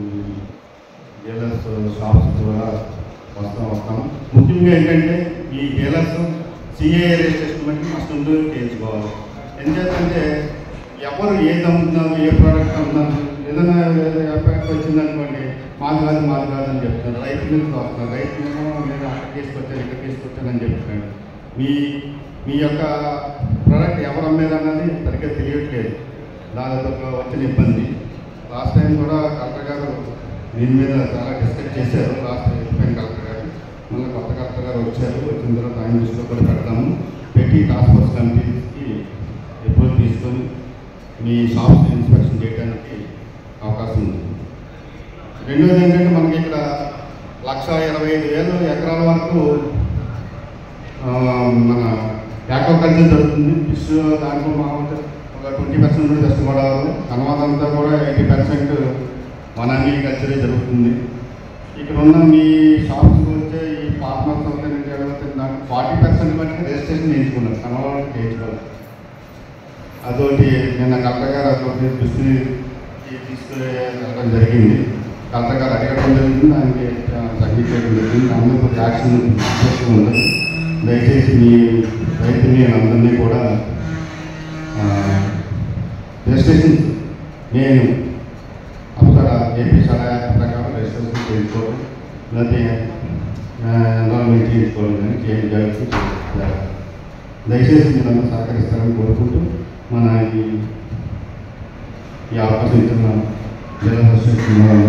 డీలర్స్ షాప్స్ కూడా వస్తాం వస్తాము ముఖ్యంగా ఏంటంటే ఈ డీలర్స్ సిఏ రిజిస్ట్రేషన్ బట్టి మస్ట్ ముందు చేయించుకోవాలి ఎందుకంటే ఎవరు ఏది అమ్ముతున్నారు ఏ ప్రోడక్ట్ అమ్ముతున్నారు ఏదైనా ఎఫెక్ట్ వచ్చిందనుకోండి మాది కాదు మాది కాదు అని చెప్తున్నారు రైతు మీద వస్తున్నారు రైతు ఏమో నేను అక్కడ తీసుకొచ్చాను ఇక్కడ తీసుకొచ్చానని చెప్తున్నాడు మీ మీ యొక్క ప్రోడక్ట్ ఎవరు అమ్మేదన్నది సరిగ్గా తెలియట్లేదు దానితో వచ్చిన ఇబ్బంది లాస్ట్ టైం కూడా కలెక్టర్ గారు దీని మీద చాలా డిస్కస్ చేశారు లాస్ట్ చెప్పాను కలెక్టర్ గారు మళ్ళీ కొత్త కలెక్టర్ గారు వచ్చారు వచ్చిన తర్వాత ఆయన దృష్టిలో కూడా పెడతాము పెట్టి టాస్క్ ఫోర్స్ కమిటీకి ఎప్పుడు తీసుకొని మీ షాప్స్ ఇన్స్పెక్షన్ చేయడానికి అవకాశం ఉంది రెండోది ఏంటంటే మనకి ఇక్కడ లక్ష ఇరవై ఐదు వేలు ఎకరాల వరకు ఆ, మన యాక్వాకల్చర్ జరుగుతుంది ఫిష్ దాంట్లో మామూలుగా ఒక ట్వంటీ పర్సెంట్ వెస్ట్ గోదావరి కనవాద అంతా కూడా ఎయిటీ పర్సెంట్ వన్ అగ్రికల్చరే జరుగుతుంది ఇక్కడ ఉన్న మీ షాప్స్కి వచ్చే ఈ ఫార్మర్స్ అవుతాయి దాంట్లో ఫార్టీ పర్సెంట్ బట్టి రిజిస్ట్రేషన్ చేయించుకున్నారు కనవాళ్ళకి చేయించుకోవాలి అదొకటి నిన్న కలెక్టర్ గారు అదొకటి దృష్టి తీసుకురావడం జరిగింది కలెక్టర్ గారు అడగడం జరిగింది దానికి సబ్మిట్ చేయడం జరిగింది దాని మీద యాక్షన్ తీసుకుంటుంది దయచేసి మీ రైతుని అందరినీ కూడా ఆ, రిజిస్ట్రేషన్ నేను అప్సర ఏపీ సలహా ప్రకారం రిజిస్ట్రేషన్ చేసుకోవడం లేకపోతే ఎన్రోల్మెంట్ చేసుకోవడం కానీ చేయండి జరుగుతుంది దయచేసి మీరందరూ సహకరిస్తారని కోరుకుంటూ మన ఈ ఈ అవకాశం ఇచ్చిన జిల్లా పరిషత్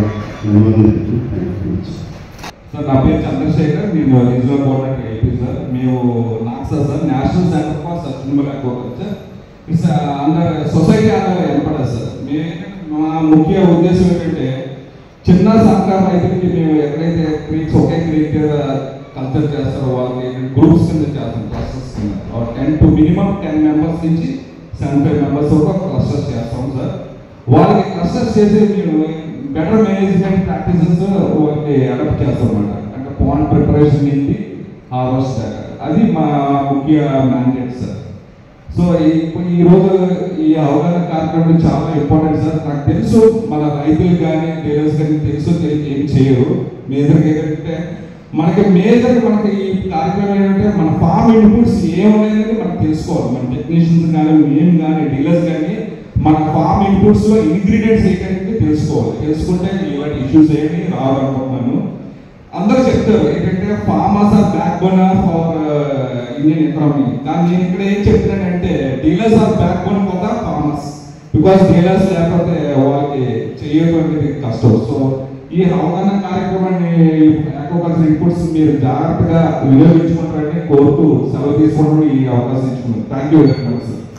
సార్ నా పేరు చంద్రశేఖర్ నేను రిజర్వ్ కోఆర్డినేటర్ ఏపీ సార్ మేము NaCSA sir national centre for sustainable agriculture it's under society under ఏర్పడదు సార్ మేము ఏంటంటే మా ముఖ్య ఉద్దేశం ఏంటంటే చిన్న సహకార రైతులకి మేము ఎక్కడైతే క్రీక్స్ ఒకే క్రీక్ కల్చర్ చేస్తారో వాళ్ళకి గ్రూప్స్ కింద చేస్తాం క్లస్టర్స్ కింద ten to minimum ten members నుంచి సెవెన్ ఫైవ్ మెంబర్స్ వరకు క్లస్టర్స్ చేస్తాం సార్ వాళ్ళకి క్లస్టర్స్ చేసి మేము బెటర్ మేనేజ్మెంట్ ప్రాక్టీసెస్ వాళ్ళకి అడాప్ట్ చేస్తాం అన్నమాట అంటే పాండ్ ప్రిపరేషన్ నుంచి హార్వెస్ట్ దాకా అది మా ముఖ్య మ్యాండేట్ సార్ సో ఈ- ఈ రోజు ఈ అవగాహన కార్యక్రమం చాలా ఇంపార్టెంట్ సార్ నాకు తెలుసు మన రైతులు కానీ డీలర్స్ కానీ తెలుసు తెలియక ఏం చేయరు మేజర్గా ఏంటంటే మనకి మేజర్ మనకి ఈ కార్యక్రమం ఏంటంటే మన ఫార్మ్ ఇన్పుట్స్ ఏమున్నాయనేది మనం తెలుసుకోవాలి మన టెక్నీషియన్స్ కానీ మేము కానీ డీలర్స్ కానీ మన ఫార్మ్ ఇన్పుట్స్ లో ఇంగ్రీడియంట్స్ ఏంటంటే తెలుసుకోవాలి తెలుసుకుంటే ఇలాంటి ఇష్యూస్ ఏమి రావాలనుకుంటున్నాను అందరూ చెప్తారు ఏంటంటే farmers are backbone for Indian economy కానీ నేను ఇక్కడ ఏం చెప్తున్నానంటే dealers are backbone for the farmers because dealers లేకపోతే వాళ్ళకి చేయడం అనేది కష్టం సో ఈ అవగాహన కార్యక్రమాన్ని అగ్రికల్చర్ ఇన్పుట్స్ మీరు జాగ్రత్తగా వినియోగించుకుంటారని కోరుతూ సెలవు తీసుకోవడం ఈ అవకాశం ఇచ్చుకున్నాను thank you very much sir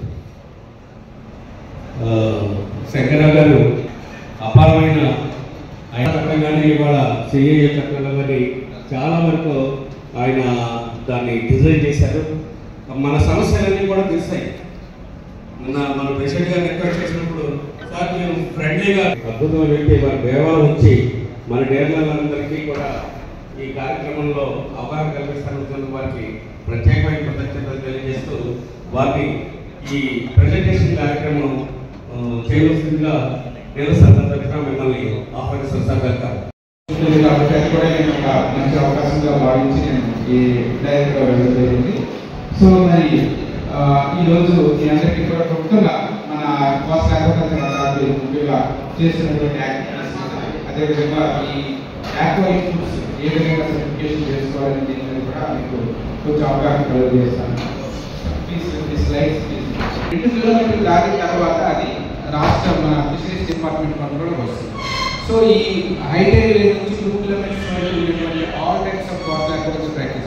ఆ, శంకరరావు గారు అపారమైన ఆయన చట్టంగానే ఇవాళ సిఏఏ చట్టంలో కానీ చాలా వరకు ఆయన దాన్ని డిజైన్ చేశారు మన సమస్యలన్నీ కూడా తీస్తాయి మన మన ప్రెసిడెంట్ గారు రిక్వెస్ట్ చేసినప్పుడు సార్ మేము ఫ్రెండ్లీగా అద్భుతమైన వ్యక్తి మన దేవాలయం వచ్చి మన డేర్లందరికీ కూడా ఈ కార్యక్రమంలో అవగాహన కల్పిస్తున్న వారికి ప్రత్యేకమైన కృతజ్ఞతలు తెలియజేస్తూ వారిని ఈ ప్రజెంటేషన్ కార్యక్రమం ఆ, చేయవలసిందిగా నిరసన తరఫున మిమ్మల్ని ఆహ్వానిస్తాను సార్ వెళ్తాను ఉంటుంది కాబట్టి అది కూడా నేను ఒక మంచి అవకాశంగా భావించి నేను ఈ డైరెక్ట్గా వెళ్ళడం జరిగింది సో మరి ఆ, ఈ రోజు మీ అందరికీ కూడా క్లుప్తంగా మన కోస్ట్ అగ్రికల్చర్ అథారిటీ ముఖ్యంగా చేస్తున్నటువంటి యాక్టివిటీస్ అదేవిధంగా ఈ యాక్వా ఇన్పుట్స్ ఏ విధంగా సర్టిఫికేషన్ చేసుకోవాలని దీని మీద కూడా మీకు కొంచెం అవగాహన కలుగజేస్తాను ప్లీజ్ స్లైడ్స్ ప్లీజ్ రెండు కిలోమీటర్లు దాటిన తర్వాత అది రాష్ట్ర మన ఫిషరీస్ డిపార్ట్మెంట్ కంట్రోల్కి వస్తుంది సో ఈ హైటెక్ నుంచి టూ కిలోమీటర్స్ వరకు ఉన్నటువంటి all types of water agriculture practice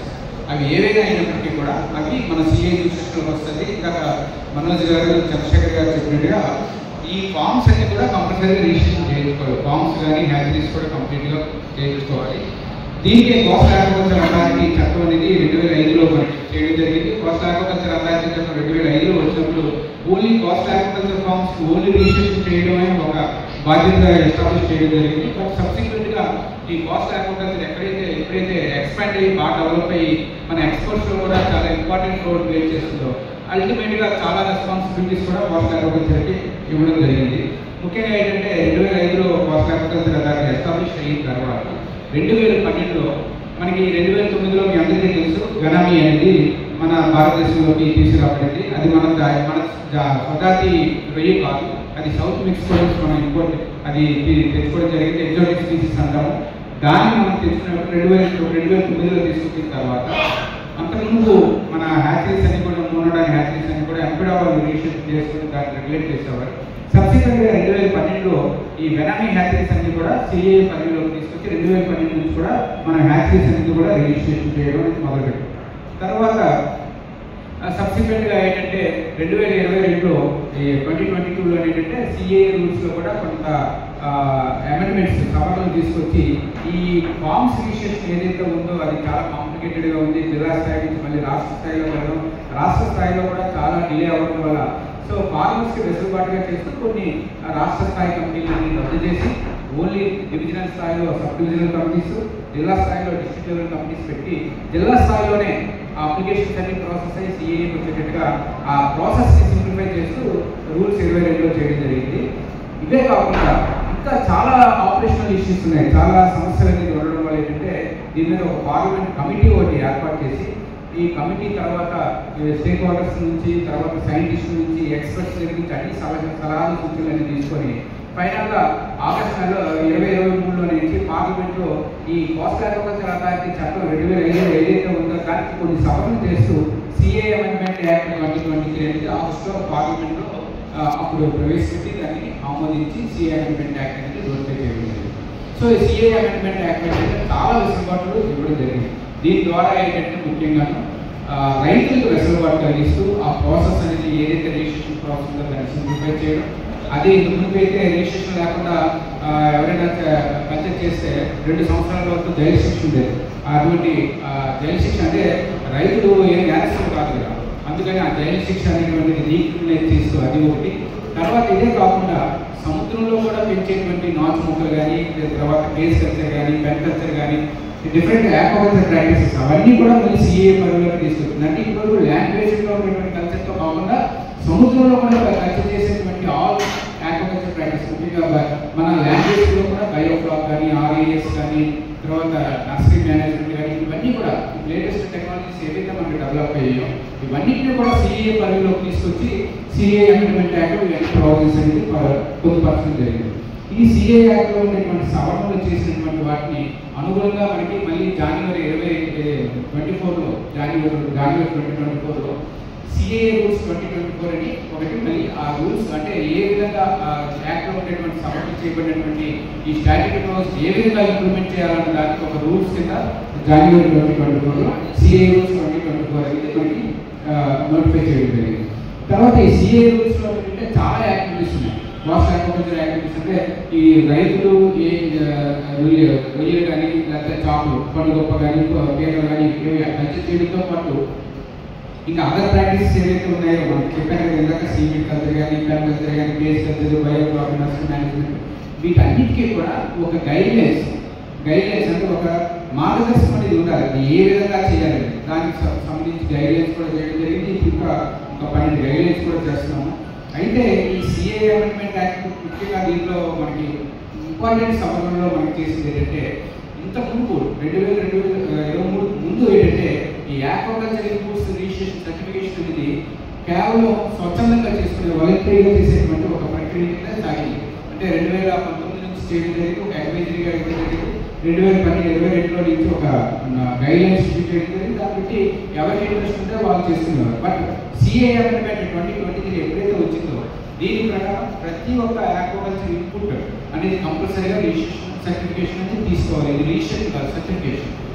అవి ఏవైనా అయినప్పటికీ కూడా అవి మన సిఏ రిజిస్ట్రేషన్లోకి వస్తుంది ఇందాక మనోజ్ గారు చంద్రశేఖర్ గారు చెప్పినట్టుగా ఈ ఫామ్స్ అన్ని కూడా కంపల్సరీగా రిజిస్ట్రేషన్ చేయించుకోవాలి ఫామ్స్ కానీ హ్యాచరీస్ కూడా కంప్లీట్గా చేయించుకోవాలి దీనికి కోస్టల్ ఆగ్రికల్చర్ అథారిటీ చట్టం అనేది రెండు వేల ఐదులో మనకి చేయడం జరిగింది కోస్టల్ ఆగ్రికల్చర్ అథారిటీ చట్టం రెండు వేల ఐదులో వచ్చినప్పుడు only coastal agriculture farms only registration చేయడమే ఒక బాధ్యత ఎస్టాబ్లిష్ చేయడం జరిగింది బట్ సబ్సిక్వెంట్ గా ఈ కోస్టల్ ఆగ్రికల్చర్ ఎక్కడైతే ఎప్పుడైతే ఎక్స్పాండ్ అయ్యి బాగా డెవలప్ అయ్యి మన ఎక్స్పోర్ట్స్ లో కూడా చాలా ఇంపార్టెంట్ రోల్ ప్లే చేస్తుందో అల్టిమేట్ గా చాలా రెస్పాన్సిబిలిటీస్ కూడా కోస్టల్ అగ్రికల్చర్కి ఇవ్వడం జరిగింది ముఖ్యంగా ఏంటంటే రెండు వేల ఐదులో కోస్టల్ అగ్రికల్చర్ అథారిటీ ఎస్టాబ్లిష్ అయిన తర్వాత రెండు వేల పన్నెండులో మనకి రెండు వేల తొమ్మిదిలో మీ అందరికీ తెలుసు గనామీ అనేది మన భారతదేశంలోకి తీసుకురాబడింది అది మన దా- మన జా- స్వజాతి రొయ్య కాదు అది సౌత్ మెక్సికో నుంచి మనం ఇంపోర్ట్ అది తీ- తెచ్చుకోవడం జరిగింది ఎగ్జోటిక్ స్పీసీస్ అంటాము దాన్ని మనం తెచ్చుకున్నప్పుడు రెండు వేల రెండు వేల తొమ్మిదిలో తీసుకొచ్చిన తర్వాత అంతకుముందు మన హ్యాచరీస్ అన్ని కూడా మూనడానికి హ్యాచరీస్ అన్ని కూడా ఎంపిడా వాళ్ళు రిజిస్ట్రేషన్ చేసుకుని దాన్ని రెగ్యులేట్ చేసేవారు సబ్సిక్వెంట్ గా రెండు వేల పన్నెండులో ఈ వెనామీ హ్యాచరీస్ అన్ని కూడా సిఏ పరిధిలోకి తీసుకొచ్చి రెండు వేల పన్నెండు నుంచి కూడా మన హ్యాచరీస్ అన్ని కూడా రిజిస్ట్రేషన్ చేయడం అనేది మొదలుపెట్టాం తర్వాత సబ్సిక్వెంట్ గా ఏంటంటే రెండు వేల ఇరవై రెండులో ఈ ట్వంటీ ట్వంటీ టూలో ఏంటంటే సిఏ రూల్స్ లో కూడా కొంత అమెండ్మెంట్స్ సవరణలు తీసుకొచ్చి ఈ ఫార్మ్స్ రిజిస్ట్రేషన్ ఏదైతే ఉందో అది చాలా కాంప్లికేటెడ్ గా ఉంది జిల్లా స్థాయి నుంచి మళ్ళీ రాష్ట్ర స్థాయిలో వెళ్ళడం రాష్ట్ర స్థాయిలో కూడా చాలా డిలే అవ్వడం వల్ల సో ఫార్మర్స్ కి వెసులుబాటుగా చేస్తూ కొన్ని ఆ, రాష్ట్ర స్థాయి కంపెనీలని రద్దు చేసి ఓన్లీ డివిజనల్ స్థాయిలో సబ్ డివిజనల్ కంపెనీస్ జిల్లా స్థాయిలో డిస్ట్రిక్ట్ లెవెల్ కంపెనీస్ పెట్టి జిల్లా స్థాయిలోనే ఆ అప్లికేషన్స్ అన్ని ప్రాసెస్ అయ్యి సిఏకి వచ్చేటట్టుగా ఆ ప్రాసెస్ ని సింప్లిఫై చేస్తూ రూల్స్ ఇరవై రెండులో చేయడం జరిగింది ఇవే కాకుండా ఇంకా చాలా ఆపరేషనల్ ఇష్యూస్ ఉన్నాయి చాలా సమస్యలు అనేది ఉండడం వల్ల ఏంటంటే దీని మీద ఒక పార్లమెంట్ కమిటీ ఒకటి ఏర్పాటు చేసి ఈ కమిటీ తర్వాత స్టేక్ హోల్డర్స్ నుంచి తర్వాత సైంటిస్టుల నుంచి ఎక్స్పర్ట్స్ దగ్గర నుంచి అన్ని సలహా సలహాలు సూచనలు తీసుకొని ఫైనల్ గా ఆగస్టు నెల ఇరవై ఇరవై మూడులో నుంచి పార్లమెంట్ లో ఈ కోస్టల్ అగ్రికల్చర్ అథారిటీ చట్టం రెండు వేల ఐదులో ఏదైతే ఉందో దానికి కొన్ని సవరణ చేస్తూ CA amendment act twenty twenty three అనేది ఆగస్టులో పార్లమెంట్ లో ఆ, అప్పుడు ప్రవేశపెట్టి దాన్ని ఆమోదించి సిఏ అమెండ్మెంట్ యాక్ట్ అనేది నోటిఫై చేయడం జరిగింది సో ఈ సిఏ అమెండ్మెంట్ యాక్ట్ అనేది చాలా వెసులుబాట్లు ఇవ్వడం జరిగింది దీని ద్వారా ఏంటంటే ముఖ్యంగాను ఆ, రైతులకు వెసులుబాటు కలిగిస్తూ ఆ ప్రాసెస్ అనేది ఏదైతే రిజిస్ట్రేషన్ ప్రాసెస్ ఉందో దాన్ని సింప్లిఫై చేయడం అదే ఇంతకు ముందు అయితే రిజిస్ట్రేషన్ లేకుండా ఆ, ఎవరైనా కన్సెక్ట్ చేస్తే రెండు సంవత్సరాల వరకు జైలు శిక్ష ఉండేది అటువంటి ఆ, జైలు శిక్ష అంటే రైతులు ఏం నేరస్తులు కాదు కదా అందుకని ఆ జైలు శిక్ష అనేటువంటిది డీక్రిమినేట్ చేస్తూ అది ఒకటి తర్వాత ఇదే కాకుండా సముద్రంలో కూడా పెంచేటువంటి నాచు మొక్కలు కానీ తర్వాత కేస్ కల్చర్ కానీ పెన్ కల్చర్ కానీ డిఫరెంట్ యాక్వాకల్చర్ ప్రాక్టీసెస్ అవన్నీ కూడా మళ్ళీ సిఏ పరిధిలోకి తీసుకొస్తుంది అంటే ఇప్పుడు లాంగ్వేజ్లో ఉన్నటువంటి కల్చర్తో కాకుండా సముద్రంలో కూడా కల్చర్ చేసేటువంటి ఆల్ యాక్వాకల్చర్ ప్రాక్టీస్ ముఖ్యంగా బ- మన లాంగ్వేజ్లో కూడా బయోఫ్లాక్ కానీ ఆర్ఏఎస్ కానీ తర్వాత నర్సరీ మేనేజ్మెంట్ కానీ ఇవన్నీ కూడా లేటెస్ట్ టెక్నాలజీస్ ఏవైతే మనకి డెవలప్ అయ్యాయో ఇవన్నిటిని కూడా సిఏ పరిధిలోకి తీసుకొచ్చి సిఏ అమెండ్మెంట్ యాక్ట్ ఇవన్నీ ప్రావిజన్స్ అనేది ప- పొందుపరచడం జరిగింది ఈ సిఏ యాక్ట్లో ఉన్నటువంటి సవరణలు చేసినటువంటి వాటిని అనుగుణంగా మనకి మళ్ళీ జనవరి ఇరవై ట్వంటీ ఫోర్లో జనవరి జనవరి ట్వంటీ ట్వంటీ ఫోర్లో CA rules twenty twenty four అని ఒకటి మళ్ళీ ఆ రూల్స్ అంటే ఏ విధంగా ఆ యాక్ట్లో ఉండేటువంటి సవరణ చేయబడినటువంటి ఈ స్టాట్యూటరీ లాస్ ఏ విధంగా ఇంప్లిమెంట్ చేయాలన్న దానికి ఒక రూల్స్ కింద జనవరి ట్వంటీ ట్వంటీ ఫోర్లో CA rules twenty twenty four అనేది మనకి నోటిఫై చేయడం జరిగింది తర్వాత ఈ సిఏ రూల్స్ లో ఏంటంటే చాలా యాక్టివిటీస్ ఉన్నాయి వాస్ట్ అగ్రికల్చర్ యాక్టివిటీస్ అంటే ఈ రైతులు ఏ ఆ, రొయ్య రొయ్యలు కానీ లేకపోతే చాపులు పండుగొప్ప కానీ పీతలు కానీ ఇవి కల్చర్ చేయడంతో పాటు ఇంకా అదర్ ప్రాక్టీసెస్ ఏవైతే ఉన్నాయో మనం చెప్పాను కదా ఇందాక సీమెంట్ కల్చర్ కానీ పెన్ కల్చర్ కానీ base culture biography nursery management వీటన్నిటికీ కూడా ఒక గైడ్లైన్స్ గైడ్లైన్స్ అంటే ఒక మార్గదర్శనం అనేది ఉండాలి అది ఏ విధంగా చేయాలి దానికి సం- సంబంధించి గైడ్లైన్స్ కూడా చేయడం జరిగింది ఇప్పుడు ఇంకా ఒక పన్నెండు గైడ్లైన్స్ కూడా చేస్తున్నాము అయితే ఈ సిఏ అమెండ్మెంట్ యాక్ట్ ముఖ్యంగా దీంట్లో మనకి ఇంపార్టెంట్ సవరణలో మనకి చేసింది ఏంటంటే ఇంత ముందు రెండు వేల రెండు వేల ఇరవై మూడు ముందు ఏంటంటే ఈ యాక్వాకల్చర్ ఇన్పుట్స్ రిజిస్ట్రేషన్ సర్టిఫికేషన్ అనేది కేవలం స్వచ్ఛందంగా చేసుకునే వాలంటరీగా చేసేటువంటి ఒక ప్రక్రియ కింద సాగింది అంటే రెండు వేల పంతొమ్మిది నుంచి చేయడం జరిగింది ఒక అడ్వైజరీగా ఇవ్వడం జరిగింది రెండు వేల పన్నెండు ఇరవై రెండులో నుంచి ఒక గైడ్ లైన్స్ ఇష్యూ చేయడం జరిగింది కాబట్టి ఎవరికి ఇంట్రెస్ట్ ఉంటే వాళ్ళు చేస్తున్నారు but CA amendment twenty twenty three ఎప్పుడైతే వచ్చిందో దీని ప్రకారం ప్రతి ఒక్క ఆక్వాకల్చర్ ఇన్పుట్ అనేది కంపల్సరీగా రిజిస్ట్రేషన్ సర్టిఫికేషన్ అనేది తీసుకోవాలి ఇది రిజిస్ట్రేషన్ కాదు సర్టిఫికేషన్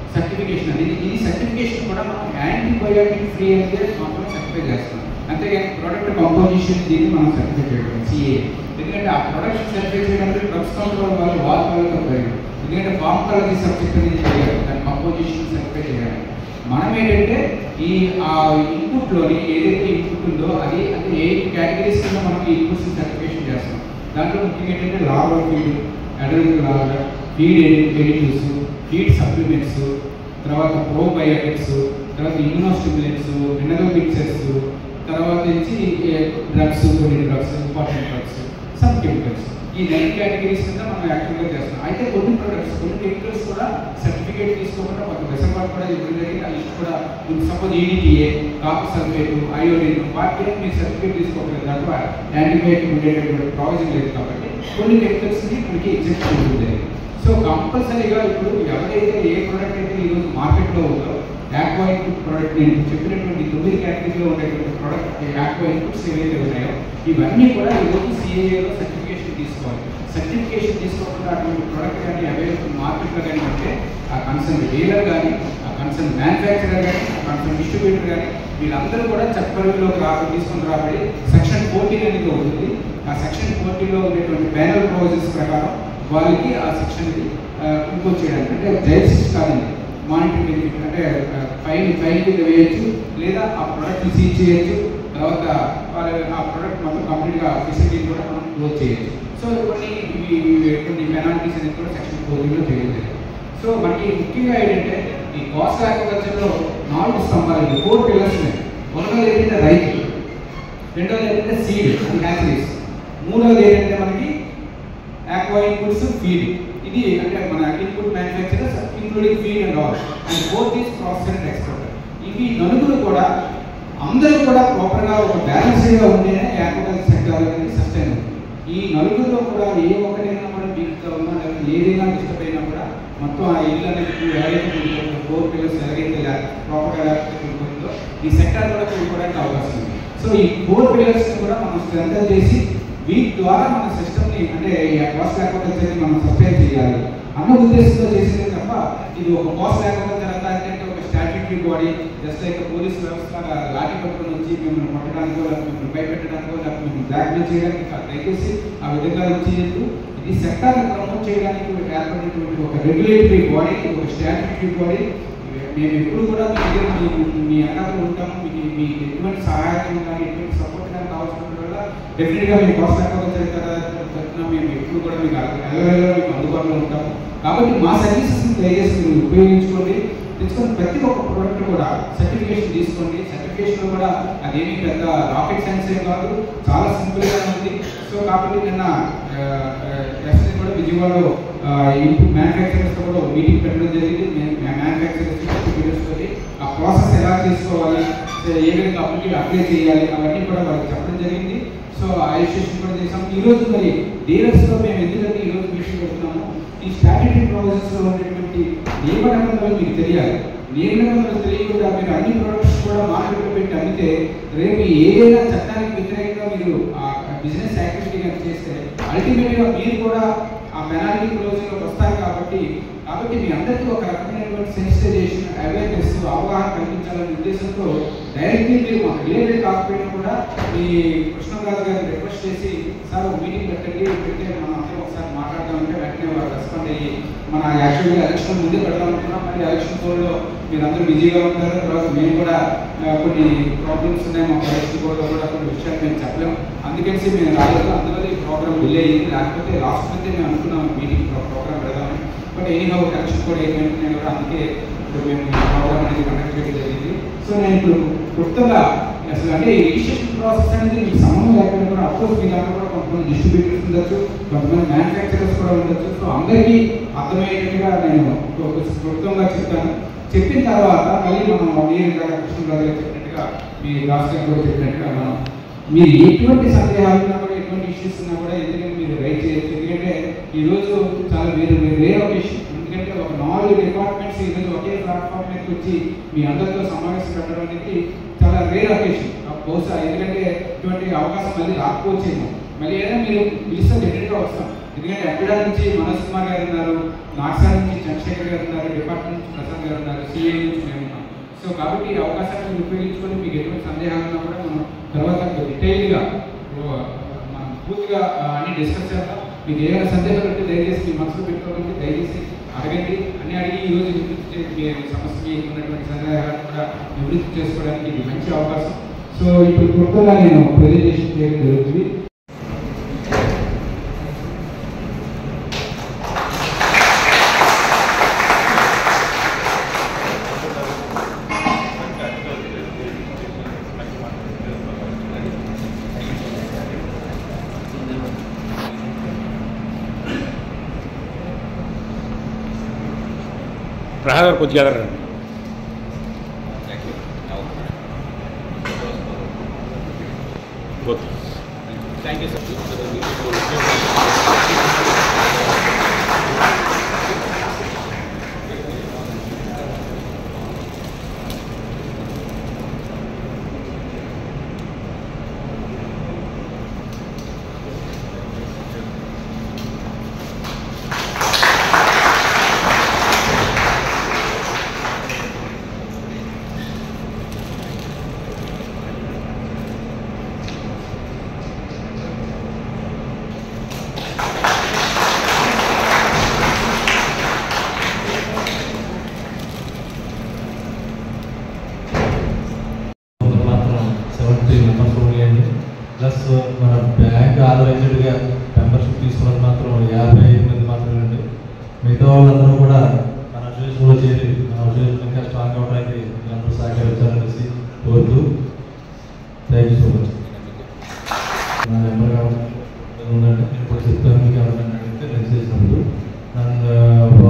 సర్టిఫికేషన్ అనేది ఈ సర్టిఫికేషన్ కూడా మనం యాంటీబయోటిక్ ఫ్రీ అయితే మాత్రం సర్టిఫై చేస్తున్నాం అంతేగాని ప్రోడక్ట్ కంపోజిషన్ దీన్ని మనం సర్టిఫై చేయడం సిఏ ఎందుకంటే ఆ ప్రొడక్ట్ సర్టిఫై చేయడానికి డ్రగ్స్ కంట్రోల్ వాళ్ళు వాళ్ళ వాళ్ళతో పోయారు ఎందుకంటే ఫార్మకాలజీ సబ్జెక్ట్ అనేది చేయాలి దాని కంపోజిషన్ సర్టిఫై చేయాలి మనం ఏంటంటే ఈ ఆ ఇన్పుట్లోని ఏదైతే ఇన్పుట్ ఉందో అది అంటే ఎయిట్ కేటగిరీస్ కింద మనం ఈ ఇన్పుట్స్ సర్టిఫికేషన్ చేస్తాం దాంట్లో ముఖ్యంగా ఏంటంటే larval feed adult larval feed additives feed supplements తర్వాత ప్రోబయోటిక్స్ తర్వాత ఇమ్యూనోస్టిమ్యులెంట్స్ మినరల్ మిక్సర్స్ తర్వాత వచ్చి డ్రగ్స్ కొన్ని drugs important drugs some chemicals ఈ నైన్ కేటగిరీస్ కింద మనం యాక్చువల్గా చేస్తున్నాం అయితే కొన్ని ప్రొడక్ట్స్ కొన్ని కెమికల్స్ కూడా సర్టిఫికేట్ తీసుకోకుండా ఒక వెసపాటు కూడా ఇవ్వడం జరిగింది ఆ లిస్ట్ కూడా మీకు suppose EDTA copper sulphate iodine వాటికి మీరు సర్టిఫికేట్ తీసుకోలేదు దాంట్లో యాంటీబయాటిక్ ఉండేటటువంటి ప్రావిజన్ లేదు కాబట్టి కొన్ని కెమికల్స్ని మనకి ఎగ్జెప్షన్ ఉంటుంది సో కంపల్సరీగా ఇప్పుడు ఎవరైతే ఏ ప్రోడక్ట్ అయితే ఈరోజు మార్కెట్లో ఉందో యాక్వా ఇన్పుట్ ప్రోడక్ట్ నేను చెప్పినటువంటి తొమ్మిది కేటగిరీలో ఉండేటువంటి ప్రోడక్ట్ యాక్వా ఇన్పుట్స్ ఏవైతే ఉన్నాయో ఇవన్నీ కూడా ఈరోజు సిఏఏలో సర్టిఫికేషన్ తీసుకోవాలి సర్టిఫికేషన్ తీసుకోకుండా అటువంటి ప్రోడక్ట్ కానీ అవైలబుల్ మార్కెట్లో కానీ ఉంటే ఆ కన్సర్న్ డీలర్ కానీ ఆ కన్సర్న్ మ్యానుఫ్యాక్చరర్ కానీ ఆ కన్సర్న్ డిస్ట్రిబ్యూటర్ కానీ వీళ్ళందరూ కూడా చట్టపరిధిలోకి రా తీసుకొని రాబడి సెక్షన్ ఫోర్టీన్ అనేది ఉంటుంది ఆ సెక్షన్ ఫోర్టీన్లో ఉండేటువంటి ప్యానల్ ప్రొవిజన్స్ ప్రకారం వాళ్ళకి ఆ సెక్షన్ ఇంపోజ్ చేయడానికి అంటే జైల్ శిక్ష కాదండి మానిటరీ బెనిఫిట్ అంటే ఫైన్ ఫైన్ కింద వేయచ్చు లేదా ఆ ప్రోడక్ట్ సీజ్ చేయొచ్చు తర్వాత వాళ్ళ ఆ ప్రోడక్ట్ మొత్తం కంప్లీట్గా ఫెసిలిటీ కూడా మనం క్లోజ్ చేయొచ్చు సో కొన్ని ఇవి ఇవి కొన్ని పెనాల్టీస్ అనేది కూడా సెక్షన్ ఫోర్టీన్లో చేయలేదు సో మనకి ముఖ్యంగా ఏంటంటే ఈ కాస్ట్ అగ్రికల్చర్లో నాలుగు స్తంభాలు ఫోర్ పిల్లర్స్ ఉన్నాయి ఒకటోది ఏంటంటే రైతు రెండోది ఏంటంటే సీడ్ అది హ్యాచరీస్ మూడోది ఏంటంటే మనకి ఆక్వా ఇన్పుట్స్ ఫీడ్ ఇది అంటే మన input manufacturers including feed and all and fourth is process and export ఇవి నలుగురు కూడా అందరూ కూడా ప్రాపర్గా ఒక బ్యాలెన్స్గా ఉంటేనే ఆక్వాకల్చర్ సెక్టర్ అనేది సస్టైన్ ఈ నలుగురిలో కూడా ఏ ఒక్కటైనా మనం వీక్గా ఉన్నా లేకపోతే ఏదైనా డిస్టర్బ్ అయినా కూడా మొత్తం ఆ ఇల్లు అనేది ఏదైతే ఉంటుందో ఫోర్ పిల్లర్స్ ఎలాగైతే ప్రాపర్గా ఉంటుందో ఈ సెక్టర్ కూడా కూడుకోవడానికి అవకాశం ఉంది సో ఈ ఫోర్ పిల్లర్స్ కూడా మనం స్ట్రెంగ్ చేసి వీటి ద్వారా మన సిస్టమ్ని అంటే ఈ కాస్ట్ అగ్రికల్చర్ని మనం సస్టైన్ చేయాలి అన్న ఉద్దేశంతో చేసింది తప్ప ఇది ఒక కాస్ట్ అగ్రికల్చర్ అంతా అంటే ఒక statutory body just like police వ్యవస్థ లాఠీ పట్టుకొని వచ్చి మిమ్మల్ని కొట్టడానికో లేకపోతే మిమ్మల్ని భయపెట్టడానికో లేకపోతే మిమ్మల్ని బ్లాక్మెయిల్ చేయడానికి కాదు. దయచేసి ఆ విధంగా వచ్చేయద్దు ఇది సెక్టార్ని ప్రమోట్ చేయడానికి ఏర్పడినటువంటి ఒక రెగ్యులేటరీ బాడీ ఒక స్టాట్యూటరీ బాడీ మేము ఎప్పుడు కూడా మీ దగ్గర మీ మీ అన్నప్పుడు ఉంటాము మీకు మీకు ఎటువంటి సహాయం కానీ ఎటువంటి సపోర్ట్ కానీ కావాల్సిన వల్ల డెఫినెట్గా మీ కాస్ట్ అగ్రికల్చర్ తరఫున మేము ఎప్పుడు కూడా మీకు అవైలబుల్గా మీకు అందుబాటులో ఉంటాము కాబట్టి మా సర్వీసెస్ని దయచేసి మీరు ఉపయోగించుకోండి తెచ్చుకొని ప్రతి ఒక్క ప్రోడక్ట్ కూడా సర్టిఫికేషన్ తీసుకోండి సర్టిఫికేషన్ కూడా అదేమి పెద్ద రాకెట్ సైన్స్ ఏం కాదు చాలా సింపుల్గా ఉంది సో కాబట్టి నిన్న ఎస్ఎస్ కూడా విజయవాడలో ఇన్పుట్ మ్యానుఫ్యాక్చరర్స్తో కూడా ఒక మీటింగ్ పెట్టడం జరిగింది మ్యానుఫ్యాక్చరర్స్ డిస్ట్రిబ్యూటర్స్ తోటి ఆ ప్రాసెస్ ఎలా చేసుకోవాలి ఏ విధంగా అప్లికే అప్లై చేయాలి అవన్నీ కూడా వాళ్ళకి చెప్పడం జరిగింది సో ఆ రిజిస్ట్రేషన్ కూడా చేసాం ఈ రోజు మరి డీలర్స్తో మేము ఎందుకంటే ఈ రోజు మీటింగ్ పెడుతున్నాము ఈ స్టాట్యూటరీ ప్రాసెస్లో ఉండేటువంటి నియమ నిబంధనలు మీకు తెలియాలి నియమ నిబంధనలు తెలియకుండా మీరు అన్ని ప్రొడక్ట్స్ కూడా మార్కెట్లో పెట్టి అమ్మితే రేపు ఏదైనా చట్టానికి వ్యతిరేకంగా మీరు ఆ బిజినెస్ యాక్టివిటీ కనుక చేస్తే అల్టిమేట్గా మీరు కూడా ఆ పెనాల్టీ క్లోజింగ్లోకి వస్తారు కాబట్టి కాబట్టి మీ అందరికీ ఒక రకమైనటువంటి సెన్సిటైజేషన్ అవేర్నెస్ అవగాహన కల్పించాలనే ఉద్దేశంతో డైరెక్ట్లీ మీరు మాకు రిలేటెడ్ కాకపోయినా కూడా మీ కృష్ణరాజు గారిని రిక్వెస్ట్ చేసి సార్ ఒక మీటింగ్ పెట్టండి పెడితే మనం అందరం ఒకసారి మాట్లాడదామంటే వెంటనే వారు రెస్పాండ్ అయ్యి మన యాక్చువల్గా ఎలక్షన్ ముందే పెడదాం అనుకున్నాం మరి ఎలక్షన్ కోడ్లో మీరు అందరూ బిజీగా ఉంటారు తర్వాత మేము కూడా ఆ, కొన్ని ప్రాబ్లమ్స్ ఉన్నాయి మా ఎలక్షన్ కోడ్లో కూడా కొన్ని విషయాలు మేము చెప్పలేం అందుకని మేము రాలేదు అందువల్ల ఈ ప్రోగ్రామ్ డిలే అయ్యింది లేకపోతే లాస్ట్ మంత్ మేము అనుకున్నాం మీటింగ్ ప్రోగ్రామ్ పెడదామని but anyhow election code ఏమైనా కూడా అందుకే ఇప్పుడు మేము ఈ ప్రోగ్రామ్ అనేది కండక్ట్ చేయడం జరిగింది సో నేను ఇప్పుడు క్లుప్తంగా అసలు అంటే ఈ రిజిస్ట్రేషన్ ప్రాసెస్ అనేది మీకు సంబంధం లేకుండా కూడా అఫ్కోర్స్ మీ దాంట్లో కూడా కొంతమంది డిస్ట్రిబ్యూటర్స్ ఉండొచ్చు కొంతమంది మ్యానుఫ్యాక్చరర్స్ కూడా ఉండొచ్చు సో అందరికీ అర్థమయ్యేటట్టుగా నేను ఒక క్లుప్తంగా చెప్తాను చెప్పిన తర్వాత మళ్ళీ మనం నేను కృష్ణరాజు గారు చెప్పినట్టుగా మీ రాష్ట్ర గారు కూడా చెప్పినట్టుగా మనం మీరు ఎటువంటి సందేహాలు ఉన్నా కూడా ఎటువంటి ఇష్యూస్ ఉన్నా కూడా ఎందుకంటే మీరు రైట్ చేయొచ్చు ఎందుకంటే ఈరోజు చాలా వేరు వేరు వేరే ఒక ఇష్యూ ఎందుకంటే ఒక నాలుగు డిపార్ట్మెంట్స్ ఈరోజు ఒకే ప్లాట్ఫామ్ మీదకి వచ్చి మీ అందరితో సమావేశం పెట్టడం అనేది చాలా రేర్ అకేషన్ బహుశా ఎందుకంటే ఇటువంటి అవకాశం మళ్ళీ రాకపోవచ్చేమో మళ్ళీ ఏదైనా మీరు పిలిస్తే డెఫినెట్గా వస్తాం ఎందుకంటే అక్కడ నుంచి మనోజ్ కుమార్ గారు ఉన్నారు నాగ్సార్ నుంచి చంద్రశేఖర్ గారు ఉన్నారు డిపార్ట్మెంట్ నుంచి ప్రసాద్ గారు ఉన్నారు సిఐ నుంచి మేము ఉన్నాం సో కాబట్టి ఈ అవకాశాన్ని మీరు ఉపయోగించుకొని మీకు ఎటువంటి సందేహాలు ఉన్నా కూడా మనం తర్వాత డీటెయిల్గా మనం పూర్తిగా ఆ, అన్ని డిస్కస్ చేద్దాం మీకు ఏమైనా సందేహాలు ఉంటే దయచేసి మీ మనసులో పెట్టుకోవాలంటే దయచేసి అడగండి అన్ని అడిగి ఈ రోజు నివృత్తి చే- మీ సమస్య మీకు ఉన్నటువంటి సందేహాలను కూడా నివృత్తి చేసుకోవడానికి ఇది మంచి అవకాశం సో ఇప్పుడు కొత్తగా నేను ప్రెజెంటేషన్ చేయడం జరుగుతుంది ప్రహార్ గారు కొద్దిగా ఎదరండి ఓకే థ్యాంక్ యూ సార్ మాత్రం సెవెంటీ మెంబర్స్ ఉన్నాయండి ప్లస్ మన బ్యాంక్ ఆథరైజ్డ్గా మెంబర్షిప్ తీసుకున్నది మాత్రం యాభై ఐదు మంది మాత్రమే అండి మిగతా వాళ్ళందరూ కూడా మన అసోసియేషన్లో చేరి మన అసోసియేషన్ ఇంకా స్ట్రాంగ్ అవడానికి మీరందరూ సహకరించాలనేసి కోరుతూ థ్యాంక్ యూ సో మచ్ నా నెంబర్ కావాలి ఉందండి నేను ఇప్పుడు చెప్తాను మీకు ఎవరైనా అడిగితే నేను చేసినప్పుడు నన్ను